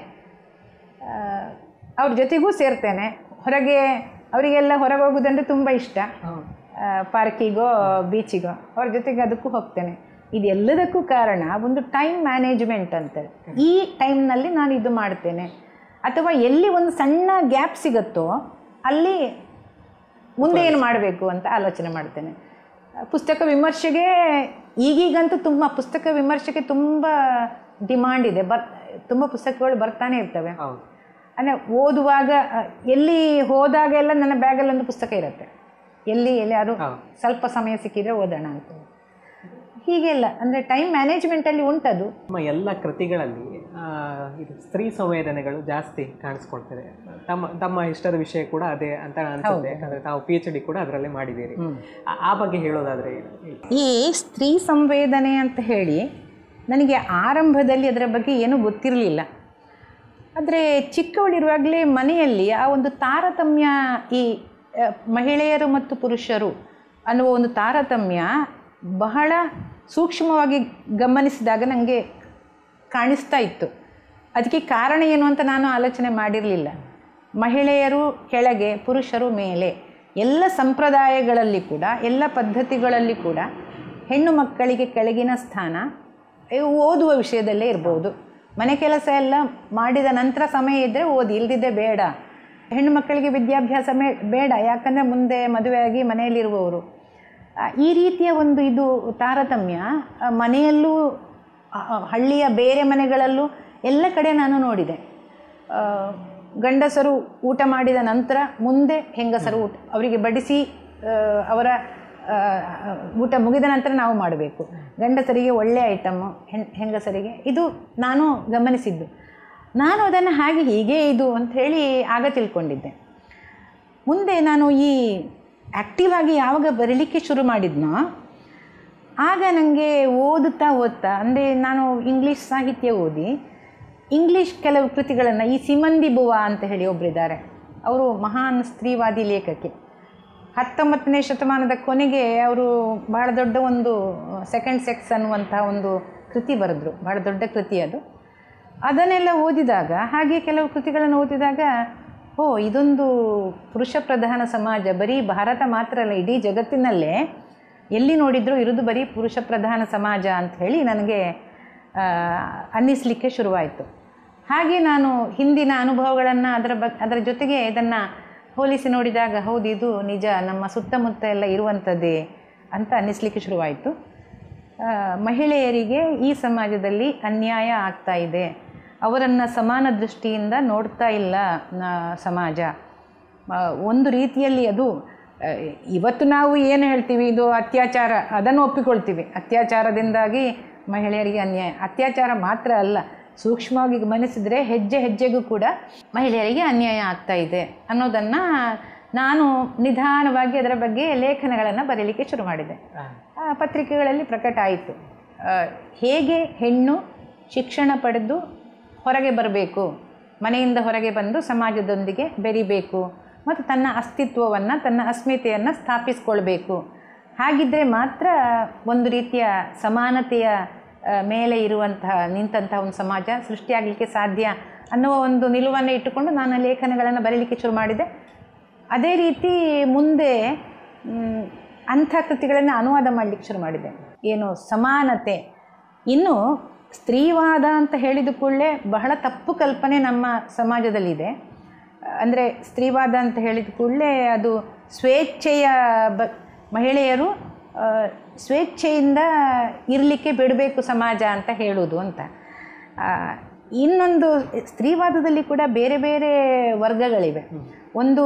ಆ, ಅವ್ರ ಜೊತೆಗೂ ಸೇರ್ತೇನೆ ಹೊರಗೆ ಅವರಿಗೆಲ್ಲ ಹೊರಗೆ ಹೋಗೋದಂದ್ರೆ ತುಂಬ ಇಷ್ಟ ಹಾಂ ಆ, ಪಾರ್ಕಿಗೋ ಬೀಚಿಗೋ ಅವ್ರ ಜೊತೆಗೆ ಅದಕ್ಕೂ ಹೋಗ್ತೇನೆ ಇದೆಲ್ಲದಕ್ಕೂ ಕಾರಣ ಒಂದು ಟೈಮ್ ಮ್ಯಾನೇಜ್ಮೆಂಟ್ ಅಂತ ಈ ಟೈಮ್ನಲ್ಲಿ ನಾನು ಇದು ಮಾಡ್ತೇನೆ ಅಥವಾ ಎಲ್ಲಿ ಒಂದು ಸಣ್ಣ ಗ್ಯಾಪ್ ಸಿಗುತ್ತೋ ಅಲ್ಲಿ ಮುಂದೆ ಏನು ಮಾಡಬೇಕು ಅಂತ ಆಲೋಚನೆ ಮಾಡ್ತೇನೆ ಪುಸ್ತಕ ವಿಮರ್ಶೆಗೆ ಈಗೀಗಂತೂ ತುಂಬ ಪುಸ್ತಕ ವಿಮರ್ಶೆಗೆ ತುಂಬ ಡಿಮಾಂಡ್ ಇದೆ ಬರ್ ತುಂಬ ಪುಸ್ತಕಗಳು ಬರ್ತಾನೆ ಇರ್ತವೆ ಹೌದು ಅಂದರೆ ಓದುವಾಗ ಅ, ಎಲ್ಲಿ ಹೋದಾಗೆಲ್ಲ ನನ್ನ ಬ್ಯಾಗಲ್ಲಿ ಒಂದು ಪುಸ್ತಕ ಇರುತ್ತೆ ಎಲ್ಲಿ ಎಲ್ಲಿಯಾರು ಹೌದು. ಸ್ವಲ್ಪ ಸಮಯ ಸಿಕ್ಕಿದ್ರೆ ಓದೋಣ ಅಂತ ಹೀಗೆಲ್ಲ ಅಂದರೆ ಟೈಮ್ ಮ್ಯಾನೇಜ್ಮೆಂಟಲ್ಲಿ ಉಂಟದು ನಮ್ಮ ಎಲ್ಲ ಕೃತಿಗಳಲ್ಲಿ ಆ, ಇದು ಸ್ತ್ರೀ ಸಂವೇದನೆಗಳು ಜಾಸ್ತಿ ಕಾಣಿಸ್ಕೊಳ್ತದೆ ತಮ್ಮ ತಮ್ಮ ಇಷ್ಟದ ವಿಷಯ ಕೂಡ ಅದೇ ಅಂತ ಅನ್ಸುತ್ತೆ ಯಾಕಂದ್ರೆ ತಾವು ಪಿ ಎಚ್ ಡಿ ಕೂಡ ಅದರಲ್ಲೇ ಮಾಡಿದ್ದೀರಿ ಆ- ಆ ಬಗ್ಗೆ ಹೇಳೋದಾದ್ರೆ ಏನು? ಈ ಸ್ತ್ರೀ ಸಂವೇದನೆ ಅಂತ ಹೇಳಿ ನನಗೆ ಆರಂಭದಲ್ಲಿ ಅದರ ಬಗ್ಗೆ ಏನೂ ಗೊತ್ತಿರಲಿಲ್ಲ ಆದರೆ ಚಿಕ್ಕವಳಿರುವಾಗಲೇ ಮನೆಯಲ್ಲಿ ಆ ಒಂದು ತಾರತಮ್ಯ ಈ ಆ, ಮಹಿಳೆಯರು ಮತ್ತು ಪುರುಷರು ಅನ್ನುವ ಒಂದು ತಾರತಮ್ಯ ಬಹಳ ಸೂಕ್ಷ್ಮವಾಗಿ ಗಮನಿಸಿದಾಗ ನನಗೆ ಕಾಣಿಸ್ತಾ ಇತ್ತು ಅದಕ್ಕೆ ಕಾರಣ ಏನು ಅಂತ ನಾನು ಆಲೋಚನೆ ಮಾಡಿರಲಿಲ್ಲ ಮಹಿಳೆಯರು ಕೆಳಗೆ ಪುರುಷರು ಮೇಲೆ ಎಲ್ಲ ಸಂಪ್ರದಾಯಗಳಲ್ಲಿ ಕೂಡ ಎಲ್ಲ ಪದ್ಧತಿಗಳಲ್ಲಿ ಕೂಡ ಹೆಣ್ಣು ಮಕ್ಕಳಿಗೆ ಕೆಳಗಿನ ಸ್ಥಾನ ಇವು ಓದುವ ವಿಷಯದಲ್ಲೇ ಇರ್ಬೋದು ಮನೆ ಕೆಲಸ ಎಲ್ಲ ಮಾಡಿದ ನಂತರ ಸಮಯ ಇದ್ದರೆ ಓದಿ ಇಲ್ದಿದ್ದೆ ಬೇಡ ಹೆಣ್ಣು ಮಕ್ಕಳಿಗೆ ವಿದ್ಯಾಭ್ಯಾಸ ಮೇ ಬೇಡ ಯಾಕಂದರೆ ಮುಂದೆ ಮದುವೆಯಾಗಿ ಮನೆಯಲ್ಲಿರುವವರು ಆ, ಈ ರೀತಿಯ ಒಂದು ಇದು ತಾರತಮ್ಯ ಆ, ಮನೆಯಲ್ಲೂ ಆ, ಆ, ಹಳ್ಳಿಯ ಬೇರೆ ಮನೆಗಳಲ್ಲೂ ಎಲ್ಲ ಕಡೆ ನಾನು ನೋಡಿದೆ ಆ, ಗಂಡಸರು ಊಟ ಮಾಡಿದ ನಂತರ ಮುಂದೆ ಹೆಂಗಸರು ಊಟ ಅವರಿಗೆ ಬಡಿಸಿ ಆ, ಅವರ ಆ, ಊಟ ಮುಗಿದ ನಂತರ ನಾವು ಮಾಡಬೇಕು ಗಂಡಸರಿಗೆ ಒಳ್ಳೆಯ ಐಟಮ್ಮು ಹೆಣ್ ಹೆಂಗಸರಿಗೆ ಇದು ನಾನು ಗಮನಿಸಿದ್ದು ನಾನು ಅದನ್ನು ಹಾಗೆ ಹೀಗೆ ಇದು ಅಂತ ಹೇಳಿ ಆಗ ತಿಳ್ಕೊಂಡಿದ್ದೆ ಮುಂದೆ ನಾನು ಈ ಆ್ಯಕ್ಟಿವ್ ಆಗಿ ಯಾವಾಗ ಬರೀಲಿಕ್ಕೆ ಶುರು ಮಾಡಿದ್ನೋ ಆಗ ನನಗೆ ಓದುತ್ತಾ ಓದ್ತಾ ಅಂದರೆ ನಾನು ಇಂಗ್ಲೀಷ್ ಸಾಹಿತ್ಯ ಓದಿ ಇಂಗ್ಲೀಷ್ ಕೆಲವು ಕೃತಿಗಳನ್ನು ಈ ಸಿಮಂದಿ ಬುವ ಅಂತ ಹೇಳಿ ಒಬ್ಬರಿದ್ದಾರೆ ಅವರು ಮಹಾನ್ ಸ್ತ್ರೀವಾದಿ ಲೇಖಕಿ ಹತ್ತೊಂಬತ್ತನೇ ಶತಮಾನದ ಕೊನೆಗೆ ಅವರು ಭಾಳ ದೊಡ್ಡ ಒಂದು ಸೆಕೆಂಡ್ ಸೆಕ್ಸ್ ಅನ್ನುವಂಥ ಒಂದು ಕೃತಿ ಬರೆದ್ರು ಭಾಳ ದೊಡ್ಡ ಕೃತಿ ಅದು ಅದನ್ನೆಲ್ಲ ಓದಿದಾಗ ಹಾಗೆ ಕೆಲವು ಕೃತಿಗಳನ್ನು ಓದಿದಾಗ ಓ ಇದೊಂದು ಪುರುಷ ಪ್ರಧಾನ ಸಮಾಜ ಬರೀ ಭಾರತ ಮಾತ್ರ ಅಲ್ಲ ಇಡೀ ಜಗತ್ತಿನಲ್ಲೇ ಎಲ್ಲಿ ನೋಡಿದರೂ ಇರೋದು ಬರೀ ಪುರುಷ ಪ್ರಧಾನ ಸಮಾಜ ಅಂತ ಹೇಳಿ ನನಗೆ ಆ, ಅನ್ನಿಸ್ಲಿಕ್ಕೆ ಶುರುವಾಯಿತು ಹಾಗೆ ನಾನು ಹಿಂದಿನ ಅನುಭವಗಳನ್ನು ಅದರ ಬಗ್ ಅದರ ಜೊತೆಗೆ ಇದನ್ನು ಹೋಲಿಸಿ ನೋಡಿದಾಗ ಹೌದು ಇದು ನಿಜ ನಮ್ಮ ಸುತ್ತಮುತ್ತ ಎಲ್ಲ ಇರುವಂಥದ್ದೇ ಅಂತ ಅನ್ನಿಸ್ಲಿಕ್ಕೆ ಶುರುವಾಯಿತು ಆ, ಮಹಿಳೆಯರಿಗೆ ಈ ಸಮಾಜದಲ್ಲಿ ಅನ್ಯಾಯ ಆಗ್ತಾ ಇದೆ ಅವರನ್ನು ಸಮಾನ ದೃಷ್ಟಿಯಿಂದ ನೋಡ್ತಾ ಇಲ್ಲ ನ- ಸಮಾಜ ಆ, ಒಂದು ರೀತಿಯಲ್ಲಿ ಅದು ಆ, ಇವತ್ತು ನಾವು ಏನು ಹೇಳ್ತೀವಿ ಇದು ಅತ್ಯಾಚಾರ ಅದನ್ನು ಒಪ್ಪಿಕೊಳ್ತೀವಿ ಅತ್ಯಾಚಾರದಿಂದಾಗಿ ಮಹಿಳೆಯರಿಗೆ ಅನ್ಯಾಯ ಅತ್ಯಾಚಾರ ಮಾತ್ರ ಅಲ್ಲ ಸೂಕ್ಷ್ಮವಾಗಿ ಗಮನಿಸಿದರೆ ಹೆಜ್ಜೆ ಹೆಜ್ಜೆಗೂ ಕೂಡ ಮಹಿಳೆಯರಿಗೆ ಅನ್ಯಾಯ ಆಗ್ತಾ ಇದೆ ಅನ್ನೋದನ್ನು ನಾನು ನಿಧಾನವಾಗಿ ಅದರ ಬಗ್ಗೆ ಲೇಖನಗಳನ್ನು ಬರೀಲಿಕ್ಕೆ ಶುರು ಮಾಡಿದೆ ಆ, ಪತ್ರಿಕೆಗಳಲ್ಲಿ ಪ್ರಕಟ ಆಯಿತು ಆ, ಹೇಗೆ ಹೆಣ್ಣು ಶಿಕ್ಷಣ ಪಡೆದು ಹೊರಗೆ ಬರಬೇಕು ಮನೆಯಿಂದ ಹೊರಗೆ ಬಂದು ಸಮಾಜದೊಂದಿಗೆ ಬೆರಿಬೇಕು ಮತ್ತು ತನ್ನ ಅಸ್ತಿತ್ವವನ್ನು ತನ್ನ ಅಸ್ಮಿತೆಯನ್ನು ಸ್ಥಾಪಿಸ್ಕೊಳ್ಬೇಕು ಹಾಗಿದ್ದರೆ ಮಾತ್ರ ಒಂದು ರೀತಿಯ ಸಮಾನತೆಯ ಆ, ಮೇಲೆ ಇರುವಂತಹ ನಿಂತಹ ಒಂದು ಸಮಾಜ ಸೃಷ್ಟಿಯಾಗಲಿಕ್ಕೆ ಸಾಧ್ಯ ಅನ್ನುವ ಒಂದು ನಿಲುವನ್ನು ಇಟ್ಟುಕೊಂಡು ನಾನು ಲೇಖನಗಳನ್ನು ಬರೀಲಿಕ್ಕೆ ಶುರು ಮಾಡಿದೆ ಅದೇ ರೀತಿ ಮುಂದೆ ಮ್, ಅಂಥ ಕೃತಿಗಳನ್ನು ಅನುವಾದ ಮಾಡಲಿಕ್ಕೆ ಶುರು ಮಾಡಿದೆ ಏನು ಸಮಾನತೆ ಇನ್ನು ಸ್ತ್ರೀವಾದ ಅಂತ ಹೇಳಿದ ಕೂಡಲೇ ಬಹಳ ತಪ್ಪು ಕಲ್ಪನೆ ನಮ್ಮ ಸಮಾಜದಲ್ಲಿದೆ ಅಂದರೆ ಸ್ತ್ರೀವಾದ ಅಂತ ಹೇಳಿದ ಕೂಡಲೇ ಅದು ಸ್ವೇಚ್ಛೆಯ ಬ ಮಹಿಳೆಯರು ಆ, ಸ್ವೇಚ್ಛೆಯಿಂದ ಇರಲಿಕ್ಕೆ ಬಿಡಬೇಕು ಸಮಾಜ ಅಂತ ಹೇಳೋದು ಅಂತ ಆ, ಇನ್ನೊಂದು ಸ್ತ್ರೀವಾದದಲ್ಲಿ ಕೂಡ ಬೇರೆ ಬೇರೆ ವರ್ಗಗಳಿವೆ ಒಂದು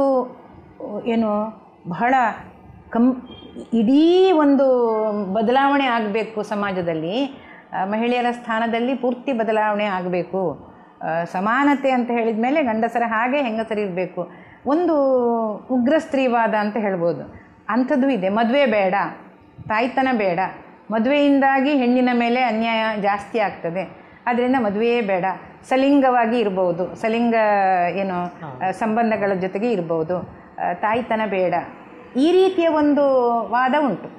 ಏನು ಬಹಳ ಕಂ ಇಡೀ ಒಂದು ಬದಲಾವಣೆ ಆಗಬೇಕು ಸಮಾಜದಲ್ಲಿ ಆ, ಮಹಿಳೆಯರ ಸ್ಥಾನದಲ್ಲಿ ಪೂರ್ತಿ ಬದಲಾವಣೆ ಆಗಬೇಕು ಆ, ಸಮಾನತೆ ಅಂತ ಹೇಳಿದ ಮೇಲೆ ಗಂಡಸರ ಹಾಗೆ ಹೆಂಗಸರಿರಬೇಕು ಒಂದು ಉಗ್ರ ಸ್ತ್ರೀವಾದ ಅಂತ ಹೇಳ್ಬೋದು ಅಂಥದ್ದು ಇದೆ ಮದುವೆ ಬೇಡ ತಾಯ್ತನ ಬೇಡ ಮದುವೆಯಿಂದಾಗಿ ಹೆಣ್ಣಿನ ಮೇಲೆ ಅನ್ಯಾಯ ಜಾಸ್ತಿ ಆಗ್ತದೆ ಆದ್ದರಿಂದ ಮದುವೆಯೇ ಬೇಡ ಸಲಿಂಗವಾಗಿ ಇರ್ಬೋದು ಸಲಿಂಗ ಏನು ಆ, ಸಂಬಂಧಗಳ ಜೊತೆಗೆ ಇರ್ಬೋದು ಆ, ತಾಯ್ತನ ಬೇಡ ಈ ರೀತಿಯ ಒಂದು ವಾದ ಉಂಟು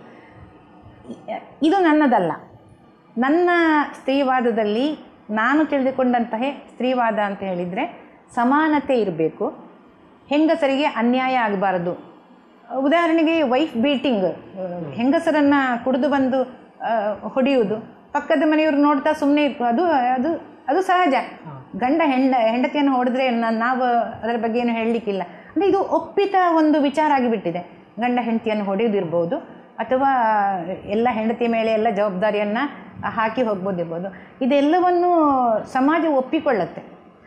ಇ- ಇದು ನನ್ನದಲ್ಲ ನನ್ನ ಸ್ತ್ರೀವಾದದಲ್ಲಿ ನಾನು ತಿಳಿದುಕೊಂಡಂತಹ ಸ್ತ್ರೀವಾದ ಅಂತ ಹೇಳಿದರೆ ಸಮಾನತೆ ಇರಬೇಕು ಹೆಂಗಸರಿಗೆ ಅನ್ಯಾಯ ಆಗಬಾರದು ಉದಾಹರಣೆಗೆ ವೈಫ್ ಬೀಟಿಂಗ್ ಹೆಂಗಸರನ್ನು ಕುಡಿದು ಬಂದು ಆ, ಹೊಡೆಯುವುದು ಪಕ್ಕದ ಮನೆಯವರು ನೋಡ್ತಾ ಸುಮ್ಮನೆ ಅದು ಅದು ಅದು ಸಹಜ ಗಂಡ ಹೆಂಡ ಹೆಂಡತಿಯನ್ನು ಹೊಡೆದ್ರೆ ನ- ನಾವು ಅದರ ಬಗ್ಗೆ ಏನು ಹೇಳಲಿಕ್ಕಿಲ್ಲ ಅಂದರೆ ಇದು ಒಪ್ಪಿತ ಒಂದು ವಿಚಾರ ಆಗಿಬಿಟ್ಟಿದೆ ಗಂಡ ಹೆಂಡತಿಯನ್ನು ಹೊಡೆಯೋದಿರ್ಬೋದು ಅಥವಾ ಎಲ್ಲ ಹೆಂಡತಿ ಮೇಲೆ ಎಲ್ಲ ಜವಾಬ್ದಾರಿಯನ್ನು ಹಾಕಿ ಹೋಗ್ಬೋದಿರ್ಬೋದು ಇದೆಲ್ಲವನ್ನು ಸಮಾಜ ಒಪ್ಪಿಕೊಳ್ಳುತ್ತೆ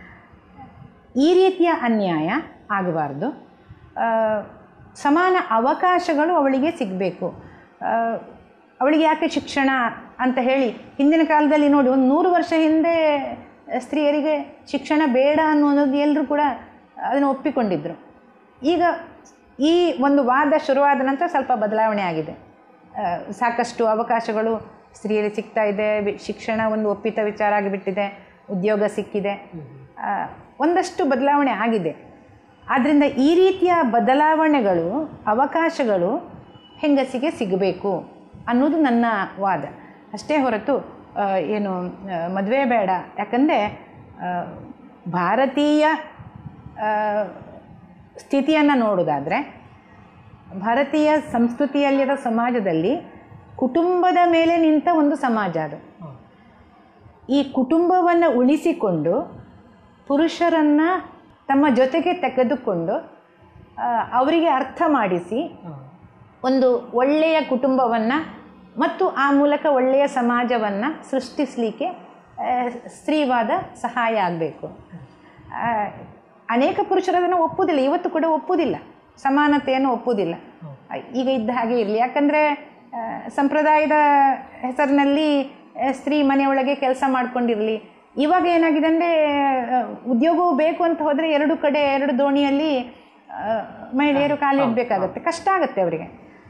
ಈ ರೀತಿಯ ಅನ್ಯಾಯ ಆಗಬಾರ್ದು ಆ, ಸಮಾನ ಅವಕಾಶಗಳು ಅವಳಿಗೆ ಸಿಗಬೇಕು ಅವಳಿಗೆ ಯಾಕೆ ಶಿಕ್ಷಣ ಅಂತ ಹೇಳಿ ಹಿಂದಿನ ಕಾಲದಲ್ಲಿ ನೋಡಿ ಒಂದು ನೂರು ವರ್ಷ ಹಿಂದೆ ಸ್ತ್ರೀಯರಿಗೆ ಶಿಕ್ಷಣ ಬೇಡ ಅನ್ನೋದು ಎಲ್ಲರೂ ಕೂಡ ಅದನ್ನು ಒಪ್ಪಿಕೊಂಡಿದ್ದರು ಈಗ ಈ ಒಂದು ವಾದ ಶುರುವಾದ ನಂತರ ಸ್ವಲ್ಪ ಬದಲಾವಣೆ ಆಗಿದೆ ಆ, ಸಾಕಷ್ಟು ಅವಕಾಶಗಳು ಸ್ತ್ರೀಯರಿಗೆ ಸಿಗ್ತಾ ಇದೆ ವಿ- ಶಿಕ್ಷಣ ಒಂದು ಒಪ್ಪಿತ ವಿಚಾರ ಆಗಿಬಿಟ್ಟಿದೆ ಉದ್ಯೋಗ ಸಿಕ್ಕಿದೆ ಆ, ಒಂದಷ್ಟು ಬದಲಾವಣೆ ಆಗಿದೆ ಆದ್ದರಿಂದ ಈ ರೀತಿಯ ಬದಲಾವಣೆಗಳು ಅವಕಾಶಗಳು ಹೆಂಗಸಿಗೆ ಸಿಗಬೇಕು ಅನ್ನೋದು ನನ್ನ ವಾದ ಅಷ್ಟೇ ಹೊರತು ಆ, ಏನು ಮದುವೆ ಬೇಡ ಯಾಕಂದರೆ ಭಾರತೀಯ ಸ್ಥಿತಿಯನ್ನು ನೋಡೋದಾದರೆ ಭಾರತೀಯ ಸಂಸ್ಕೃತಿಯಲ್ಲಿರೋ ಸಮಾಜದಲ್ಲಿ ಕುಟುಂಬದ ಮೇಲೆ ನಿಂತ ಒಂದು ಸಮಾಜ ಅದು ಈ ಕುಟುಂಬವನ್ನು ಉಳಿಸಿಕೊಂಡು ಪುರುಷರನ್ನು ತಮ್ಮ ಜೊತೆಗೆ ತೆಗೆದುಕೊಂಡು ಆ, ಅವರಿಗೆ ಅರ್ಥ ಮಾಡಿಸಿ ಒಂದು ಒಳ್ಳೆಯ ಕುಟುಂಬವನ್ನು ಮತ್ತು ಆ ಮೂಲಕ ಒಳ್ಳೆಯ ಸಮಾಜವನ್ನು ಸೃಷ್ಟಿಸಲಿಕ್ಕೆ ಸ್ತ್ರೀವಾದ ಸಹಾಯ ಆಗಬೇಕು ಅನೇಕ ಪುರುಷರು ಅದನ್ನು ಒಪ್ಪುವುದಿಲ್ಲ ಇವತ್ತು ಕೂಡ ಒಪ್ಪುವುದಿಲ್ಲ ಸಮಾನತೆಯನ್ನು ಒಪ್ಪುವುದಿಲ್ಲ ಆ, ಈಗ ಇದ್ದ ಹಾಗೆ ಇರಲಿ ಯಾಕಂದರೆ ಸಂಪ್ರದಾಯದ ಹೆಸರಿನಲ್ಲಿ ಆ, ಸ್ತ್ರೀ ಮನೆಯೊಳಗೆ ಕೆಲಸ ಮಾಡ್ಕೊಂಡಿರಲಿ ಇವಾಗ ಏನಾಗಿದೆ ಅಂದರೆ ಉದ್ಯೋಗವೂ ಬೇಕು ಅಂತ ಹೋದರೆ ಎರಡು ಕಡೆ ಎರಡು ದೋಣಿಯಲ್ಲಿ ಆ, ಮಹಿಳೆಯರು ಕಾಲಿಡಬೇಕಾಗತ್ತೆ ಕಷ್ಟ ಆಗುತ್ತೆ ಅವರಿಗೆ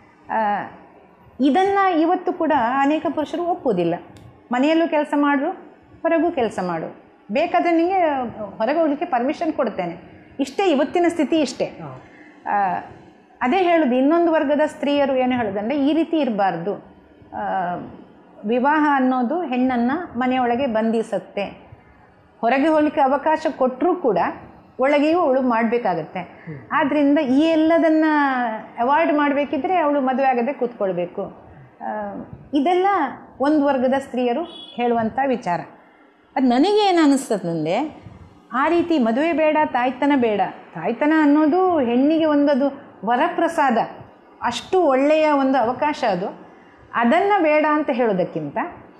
ಇದನ್ನು ಇವತ್ತು ಕೂಡ ಅನೇಕ ಪುರುಷರು ಒಪ್ಪುವುದಿಲ್ಲ ಮನೆಯಲ್ಲೂ ಕೆಲಸ ಮಾಡು ಹೊರಗೂ ಕೆಲಸ ಮಾಡು ಬೇಕಾದರೆ ನಿಮಗೆ ಹೊರಗೆ ಹೋಗಲಿಕ್ಕೆ ಪರ್ಮಿಷನ್ ಕೊಡ್ತೇನೆ ಇಷ್ಟೇ ಇವತ್ತಿನ ಸ್ಥಿತಿ ಇಷ್ಟೇ ಆ, ಅದೇ ಹೇಳೋದು ಇನ್ನೊಂದು ವರ್ಗದ ಸ್ತ್ರೀಯರು ಏನು ಹೇಳೋದಂದರೆ ಈ ರೀತಿ ಇರಬಾರ್ದು ವಿವಾಹ ಅನ್ನೋದು ಹೆಣ್ಣನ್ನು ಮನೆಯೊಳಗೆ ಬಂಧಿಸುತ್ತೆ ಹೊರಗೆ ಹೋಗಲಿಕ್ಕೆ ಅವಕಾಶ ಕೊಟ್ಟರೂ ಕೂಡ ಒಳಗೆಯೂ ಅವಳು ಮಾಡಬೇಕಾಗತ್ತೆ ಆದ್ದರಿಂದ ಈ ಎಲ್ಲದನ್ನು ಅವಾಯ್ಡ್ ಮಾಡಬೇಕಿದ್ರೆ ಅವಳು ಮದುವೆ ಆಗದೆ ಕೂತ್ಕೊಳ್ಬೇಕು ಆ, ಇದೆಲ್ಲ ಒಂದು ವರ್ಗದ ಸ್ತ್ರೀಯರು ಹೇಳುವಂಥ ವಿಚಾರ ಅದು ನನಗೆ ಏನು ಅನ್ನಿಸ್ತದಂದರೆ ಆ ರೀತಿ ಮದುವೆ ಬೇಡ ತಾಯ್ತನ ಬೇಡ ತಾಯ್ತನ ಅನ್ನೋದು ಹೆಣ್ಣಿಗೆ ಒಂದದು ವರಪ್ರಸಾದ ಅಷ್ಟು ಒಳ್ಳೆಯ ಒಂದು ಅವಕಾಶ ಅದು ಅದನ್ನು ಬೇಡ ಅಂತ ಹೇಳೋದಕ್ಕಿಂತ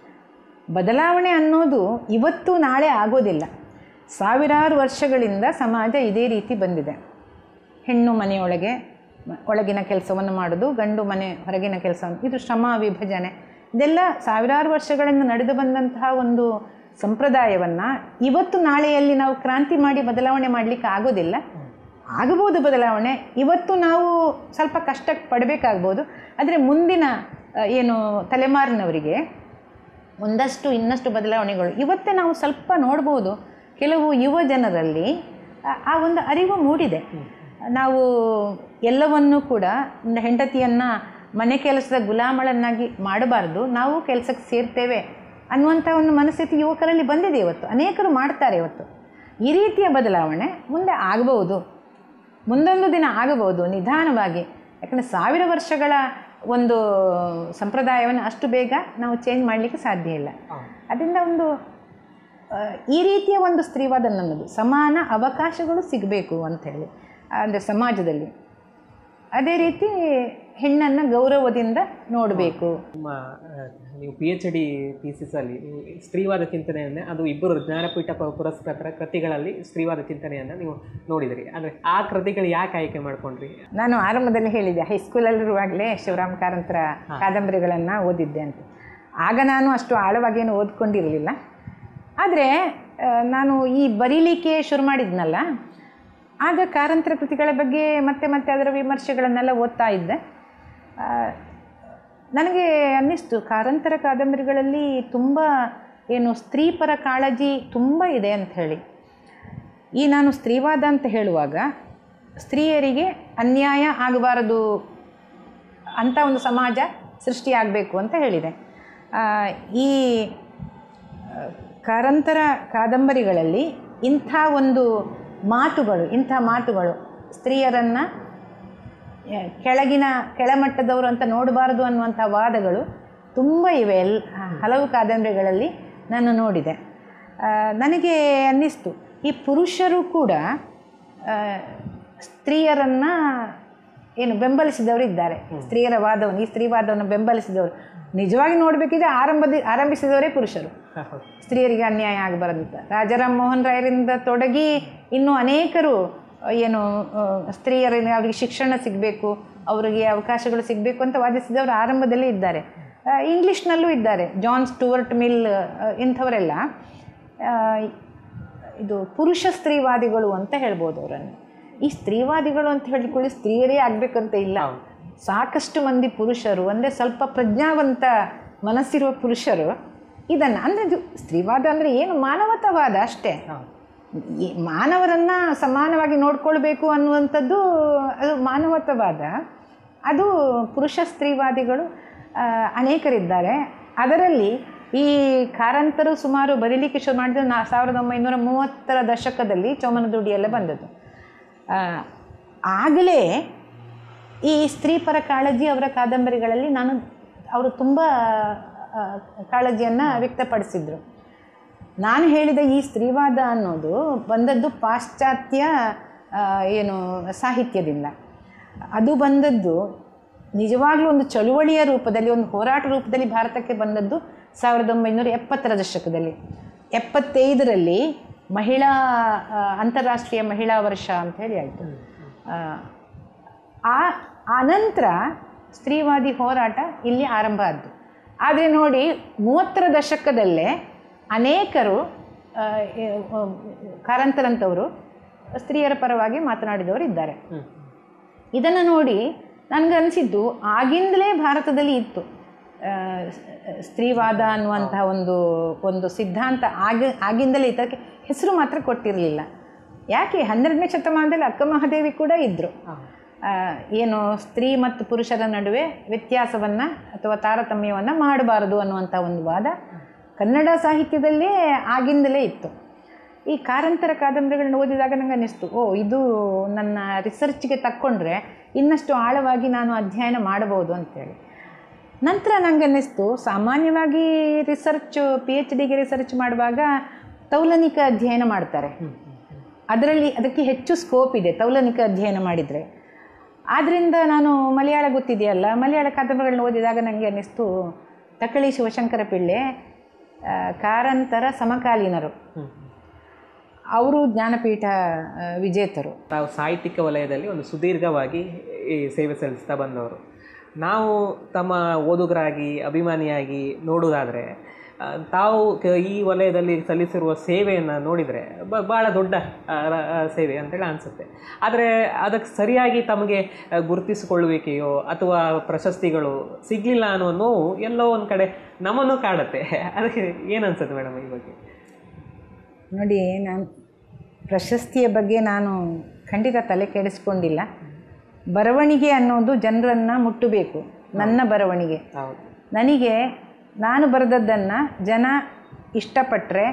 ಬದಲಾವಣೆ ಅನ್ನೋದು ಇವತ್ತು ನಾಳೆ ಆಗೋದಿಲ್ಲ ಸಾವಿರಾರು ವರ್ಷಗಳಿಂದ ಸಮಾಜ ಇದೇ ರೀತಿ ಬಂದಿದೆ ಹೆಣ್ಣು ಮನೆಯೊಳಗೆ ಮ- ಒಳಗಿನ ಕೆಲಸವನ್ನು ಮಾಡೋದು ಗಂಡು ಮನೆ ಹೊರಗಿನ ಕೆಲಸ ಇದು ಶ್ರಮ ವಿಭಜನೆ ಇದೆಲ್ಲ ಸಾವಿರಾರು ವರ್ಷಗಳಿಂದ ನಡೆದು ಬಂದಂತಹ ಒಂದು ಸಂಪ್ರದಾಯವನ್ನು ಇವತ್ತು ನಾಳೆಯಲ್ಲಿ ನಾವು ಕ್ರಾಂತಿ ಮಾಡಿ ಬದಲಾವಣೆ ಮಾಡಲಿಕ್ಕೆ ಆಗೋದಿಲ್ಲ ಆಗಬಹುದು ಬದಲಾವಣೆ ಇವತ್ತು ನಾವು ಸ್ವಲ್ಪ ಕಷ್ಟ ಪಡಬೇಕಾಗ್ಬೋದು ಆದರೆ ಮುಂದಿನ ಆ, ಏನು ತಲೆಮಾರಿನವರಿಗೆ ಒಂದಷ್ಟು ಇನ್ನಷ್ಟು ಬದಲಾವಣೆಗಳು ಇವತ್ತೇ ನಾವು ಸ್ವಲ್ಪ ನೋಡ್ಬೋದು ಕೆಲವು ಯುವ ಜನರಲ್ಲಿ ಆ- ಆ ಒಂದು ಅರಿವು ಮೂಡಿದೆ ನಾವು ಎಲ್ಲವನ್ನೂ ಕೂಡ ಒಂದು ಹೆಂಡತಿಯನ್ನು ಮನೆ ಕೆಲಸದ ಗುಲಾಮಳನ್ನಾಗಿ ಮಾಡಬಾರ್ದು ನಾವು ಕೆಲಸಕ್ಕೆ ಸೇರ್ತೇವೆ ಅನ್ನುವಂಥ ಒಂದು ಮನಸ್ಥಿತಿ ಯುವಕರಲ್ಲಿ ಬಂದಿದೆ ಇವತ್ತು ಅನೇಕರು ಮಾಡ್ತಾರೆ ಇವತ್ತು ಈ ರೀತಿಯ ಬದಲಾವಣೆ ಮುಂದೆ ಆಗಬಹುದು ಮುಂದೊಂದು ದಿನ ಆಗಬಹುದು ನಿಧಾನವಾಗಿ ಯಾಕಂದರೆ ಸಾವಿರ ವರ್ಷಗಳ ಒಂದು ಸಂಪ್ರದಾಯವನ್ನು ಅಷ್ಟು ಬೇಗ ನಾವು ಚೇಂಜ್ ಮಾಡಲಿಕ್ಕೆ ಸಾಧ್ಯ ಇಲ್ಲ ಅದರಿಂದ ಒಂದು ಆ, ಈ ರೀತಿಯ ಒಂದು ಸ್ತ್ರೀವಾದ ನನ್ನದು ಸಮಾನ ಅವಕಾಶಗಳು ಸಿಗಬೇಕು ಅಂಥೇಳಿ ಅಂದರೆ ಸಮಾಜದಲ್ಲಿ ಅದೇ ರೀತಿ ಹೆಣ್ಣನ್ನು ಗೌರವದಿಂದ ನೋಡಬೇಕು ನಿಮ್ಮ ಆ, ನೀವು ಪಿ ಎಚ್ ಡಿ ಥೀಸಿಸಲ್ಲಿ ನೀವು ಸ್ತ್ರೀವಾದ ಚಿಂತನೆಯನ್ನೇ ಅದು ಇಬ್ಬರು ಜ್ಞಾನಪೀಠ ಪ- ಪುರಸ್ಕೃತರ ಕೃತಿಗಳಲ್ಲಿ ಸ್ತ್ರೀವಾದ ಚಿಂತನೆಯನ್ನು ನೀವು ನೋಡಿದಿರಿ ಅಂದರೆ ಆ ಕೃತಿಗಳು ಯಾಕೆ ಆಯ್ಕೆ ಮಾಡ್ಕೊಂಡ್ರಿ ನಾನು ಆರಂಭದಲ್ಲಿ ಹೇಳಿದ್ದೆ ಹೈಸ್ಕೂಲಲ್ಲಿರುವಾಗಲೇ ಶಿವರಾಮ್ ಕಾರಂತರ ಕಾದಂಬರಿಗಳನ್ನು ಓದಿದ್ದೆ ಅಂತ ಆಗ ನಾನು ಅಷ್ಟು ಆಳವಾಗೇನು ಓದ್ಕೊಂಡಿರಲಿಲ್ಲ ಆದರೆ ನಾನು ಈ ಬರೀಲಿಕ್ಕೆ ಶುರು ಮಾಡಿದ್ನಲ್ಲ ಆಗ ಕಾರಂತರ ಕೃತಿಗಳ ಬಗ್ಗೆ ಮತ್ತೆ ಮತ್ತೆ ಅದರ ವಿಮರ್ಶೆಗಳನ್ನೆಲ್ಲ ಓದ್ತಾ ಇದ್ದೆ ಆ, ನನಗೆ ಅನ್ನಿಸ್ತು ಕಾರಂತರ ಕಾದಂಬರಿಗಳಲ್ಲಿ ತುಂಬ ಏನು ಸ್ತ್ರೀಪರ ಕಾಳಜಿ ತುಂಬ ಇದೆ ಅಂತ ಹೇಳಿ ಈ ನಾನು ಸ್ತ್ರೀವಾದ ಅಂತ ಹೇಳುವಾಗ ಸ್ತ್ರೀಯರಿಗೆ ಅನ್ಯಾಯ ಆಗಬಾರದು ಅಂಥ ಒಂದು ಸಮಾಜ ಸೃಷ್ಟಿಯಾಗಬೇಕು ಅಂತ ಹೇಳಿದೆ ಆ, ಈ ಆ, ಕಾರಂತರ ಕಾದಂಬರಿಗಳಲ್ಲಿ ಇಂಥ ಒಂದು ಮಾತುಗಳು ಇಂಥ ಮಾತುಗಳು ಸ್ತ್ರೀಯರನ್ನು ಕೆಳಗಿನ ಕೆಳಮಟ್ಟದವರು ಅಂತ ನೋಡಬಾರದು ಅನ್ನುವಂಥ ವಾದಗಳು ತುಂಬ ಇವೆ ಎಲ್ ಹಲವು ಕಾದಂಬರಿಗಳಲ್ಲಿ ನಾನು ನೋಡಿದೆ ಆ, ನನಗೆ ಅನ್ನಿಸ್ತು ಈ ಪುರುಷರು ಕೂಡ ಆ, ಸ್ತ್ರೀಯರನ್ನು ಏನು ಬೆಂಬಲಿಸಿದವರು ಇದ್ದಾರೆ ಸ್ತ್ರೀಯರ ವಾದವನ್ನು ಈ ಸ್ತ್ರೀವಾದವನ್ನು ಬೆಂಬಲಿಸಿದವರು ನಿಜವಾಗಿ ನೋಡಬೇಕಿದ್ರೆ ಆರಂಭದ ಆರಂಭಿಸಿದವರೇ ಪುರುಷರು ಸ್ತ್ರೀಯರಿಗೆ ಅನ್ಯಾಯ ಆಗಬಾರದು ಅಂತ ರಾಜಾರಾಮ್ ಮೋಹನ್ ರಾಯರಿಂದ ತೊಡಗಿ ಇನ್ನೂ ಅನೇಕರು ಅಹ್, ಏನು ಅಹ್, ಸ್ತ್ರೀಯರಿಗೆ ಅವರಿಗೆ ಶಿಕ್ಷಣ ಸಿಗಬೇಕು ಅವರಿಗೆ ಅವಕಾಶಗಳು ಸಿಗಬೇಕು ಅಂತ ವಾದಿಸಿದವರು ಆರಂಭದಲ್ಲಿ ಇದ್ದಾರೆ ಅಹ್, ಇಂಗ್ಲೀಷ್ನಲ್ಲೂ ಇದ್ದಾರೆ ಜಾನ್ ಸ್ಟುವರ್ಟ್ ಮಿಲ್ ಅಹ್, ಇಂಥವರೆಲ್ಲ ಅಹ್, ಇದು ಪುರುಷ ಸ್ತ್ರೀವಾದಿಗಳು ಅಂತ ಹೇಳ್ಬೋದು ಅವರನ್ನು ಈ ಸ್ತ್ರೀವಾದಿಗಳು ಅಂತ ಹೇಳಿಕೊಳ್ಳಿ ಸ್ತ್ರೀಯರೇ ಆಗಬೇಕಂತ ಇಲ್ಲ ಸಾಕಷ್ಟು ಮಂದಿ ಪುರುಷರು ಅಂದರೆ ಸ್ವಲ್ಪ ಪ್ರಜ್ಞಾವಂತ ಮನಸ್ಸಿರುವ ಪುರುಷರು ಇದನ್ನು ಅಂದರೆ ಇದು ಸ್ತ್ರೀವಾದ ಅಂದರೆ ಏನು ಮಾನವತಾವಾದ ಅಷ್ಟೇ ಈ ಮಾನವರನ್ನು ಸಮಾನವಾಗಿ ನೋಡ್ಕೊಳ್ಬೇಕು ಅನ್ನುವಂಥದ್ದು ಅದು ಮಾನವತಾವಾದ ಅದು ಪುರುಷ ಸ್ತ್ರೀವಾದಿಗಳು ಆ, ಅನೇಕರಿದ್ದಾರೆ ಅದರಲ್ಲಿ ಈ ಕಾರಂತರು ಸುಮಾರು ಬರೀಲಿಕ್ಕೆ ಶುರು ಮಾಡಿದ್ರು ನಾ ಸಾವಿರದ ಒಂಬೈನೂರ ಮೂವತ್ತರ ದಶಕದಲ್ಲಿ ಚೋಮನದುಡಿ ಎಲ್ಲ ಬಂದದ್ದು ಆ, ಆಗಲೇ ಈ ಸ್ತ್ರೀಪರ ಕಾಳಜಿ ಅವರ ಕಾದಂಬರಿಗಳಲ್ಲಿ ನಾನು ಅವರು ತುಂಬ ಆ, ಕಾಳಜಿಯನ್ನು ವ್ಯಕ್ತಪಡಿಸಿದರು ನಾನು ಹೇಳಿದ ಈ ಸ್ತ್ರೀವಾದ ಅನ್ನೋದು ಬಂದದ್ದು ಪಾಶ್ಚಾತ್ಯ ಆ, ಏನು ಸಾಹಿತ್ಯದಿಂದ ಅದು ಬಂದದ್ದು ನಿಜವಾಗ್ಲೂ ಒಂದು ಚಳುವಳಿಯ ರೂಪದಲ್ಲಿ ಒಂದು ಹೋರಾಟ ರೂಪದಲ್ಲಿ ಭಾರತಕ್ಕೆ ಬಂದದ್ದು ಸಾವಿರದ ಒಂಬೈನೂರ ಎಪ್ಪತ್ತರ ದಶಕದಲ್ಲಿ ಎಪ್ಪತ್ತೈದರಲ್ಲಿ ಮಹಿಳಾ ಆ, ಅಂತಾರಾಷ್ಟ್ರೀಯ ಮಹಿಳಾ ವರ್ಷ ಅಂತ ಹೇಳಿ ಆಯಿತು ಆ ಅನಂತರ ಸ್ತ್ರೀವಾದಿ ಹೋರಾಟ ಇಲ್ಲಿ ಆರಂಭ ಆದ್ದು ಆದರೆ ನೋಡಿ ಮೂವತ್ತರ ದಶಕದಲ್ಲೇ ಅನೇಕರು ಆ, ಎ- ಆ, ಕಾರಂತರಂಥವರು ಸ್ತ್ರೀಯರ ಪರವಾಗಿ ಮಾತನಾಡಿದವರು ಇದ್ದಾರೆ ಹ್ಮ್. ಇದನ್ನು ನೋಡಿ ನನಗೆ ಅನಿಸಿದ್ದು ಆಗಿಂದಲೇ ಭಾರತದಲ್ಲಿ ಇತ್ತು ಆ, ಸ್ತ್ರೀವಾದ ಅನ್ನುವಂತಹ ಒಂದು ಒಂದು ಸಿದ್ಧಾಂತ ಆಗ ಆಗಿಂದಲೇ ಇದಕ್ಕೆ ಹೆಸರು ಮಾತ್ರ ಕೊಟ್ಟಿರಲಿಲ್ಲ ಯಾಕೆ ಹನ್ನೆರಡನೇ ಶತಮಾನದಲ್ಲಿ ಅಕ್ಕ ಮಹಾದೇವಿ ಕೂಡ ಇದ್ದರು ಏನು ಸ್ತ್ರೀ ಮತ್ತು ಪುರುಷರ ನಡುವೆ ವ್ಯತ್ಯಾಸವನ್ನು ಅಥವಾ ತಾರತಮ್ಯವನ್ನು ಮಾಡಬಾರದು ಅನ್ನುವಂಥ ಒಂದು ವಾದ ಕನ್ನಡ ಸಾಹಿತ್ಯದಲ್ಲೇ ಆಗಿಂದಲೇ ಇತ್ತು ಈ ಕಾರಂತರ ಕಾದಂಬರಿಗಳನ್ನ ಓದಿದಾಗ ನಂಗೆ ಅನ್ನಿಸ್ತು ಓ ಇದು ನನ್ನ ರಿಸರ್ಚ್ಗೆ ತಕ್ಕೊಂಡ್ರೆ ಇನ್ನಷ್ಟು ಆಳವಾಗಿ ನಾನು ಅಧ್ಯಯನ ಮಾಡಬಹುದು ಅಂತೇಳಿ ನಂತರ ನಂಗೆ ಅನ್ನಿಸ್ತು ಸಾಮಾನ್ಯವಾಗಿ ರಿಸರ್ಚ್ ಪಿ ಎಚ್ ಡಿಗೆ ರಿಸರ್ಚ್ ಮಾಡುವಾಗ ತೌಲನಿಕ ಅಧ್ಯಯನ ಮಾಡ್ತಾರೆ ಅದರಲ್ಲಿ ಅದಕ್ಕೆ ಹೆಚ್ಚು ಸ್ಕೋಪ್ ಇದೆ ತೌಲನಿಕ ಅಧ್ಯಯನ ಮಾಡಿದರೆ ಆದ್ದರಿಂದ ನಾನು ಮಲಯಾಳ ಗೊತ್ತಿದೆಯಲ್ಲ ಮಲಯಾಳ ಕಾದಂಬರಿಗಳನ್ನ ಓದಿದಾಗ ನನಗೆ ಅನ್ನಿಸ್ತು ತಕ್ಕಳಿ ಶಿವಶಂಕರ ಪಿಳ್ಳೆ ಆ, ಕಾರಂತರ ಸಮಕಾಲೀನರು ಹ್ಮ್. ಅವರು ಜ್ಞಾನಪೀಠ ಆ, ವಿಜೇತರು ತಾವು ಸಾಹಿತ್ಯಿಕ ವಲಯದಲ್ಲಿ ಒಂದು ಸುದೀರ್ಘವಾಗಿ ಈ ಸೇವೆ ಸಲ್ಲಿಸ್ತಾ ಬಂದವರು ನಾವು ತಮ್ಮ ಓದುಗರಾಗಿ ಅಭಿಮಾನಿಯಾಗಿ ನೋಡುವುದಾದರೆ ಆ, ತಾವು ಕ- ಈ ವಲಯದಲ್ಲಿ ಸಲ್ಲಿಸಿರುವ ಸೇವೆಯನ್ನು ನೋಡಿದರೆ ಬ ಭಾಳ ದೊಡ್ಡ ಆ, ರ- ಆ, ಸೇವೆ ಅಂತೇಳಿ ಅನಿಸುತ್ತೆ ಆದರೆ ಅದಕ್ಕೆ ಸರಿಯಾಗಿ ತಮಗೆ ಆ, ಗುರುತಿಸಿಕೊಳ್ಳುವಿಕೆಯೋ ಅಥವಾ ಪ್ರಶಸ್ತಿಗಳು ಸಿಗಲಿಲ್ಲ ಅನ್ನೋ ನೋವು ಎಲ್ಲೋ ಒಂದು ಕಡೆ ನಮ್ಮನ್ನು ಕಾಡುತ್ತೆ ಅದಕ್ಕೆ ಏನು ಅನ್ಸುತ್ತೆ ಮೇಡಮ್ ಈ ಬಗ್ಗೆ ನೋಡಿ ನಾನು ಪ್ರಶಸ್ತಿಯ ಬಗ್ಗೆ ನಾನು ಖಂಡಿತ ತಲೆ ಕೆಡಿಸ್ಕೊಂಡಿಲ್ಲ ಬರವಣಿಗೆ ಅನ್ನೋದು ಜನರನ್ನು ಮುಟ್ಟಬೇಕು ನನ್ನ ಬರವಣಿಗೆ ಹೌದು ನನಗೆ ನಾನು ಬರೆದದ್ದನ್ನು ಜನ ಇಷ್ಟಪಟ್ಟರೆ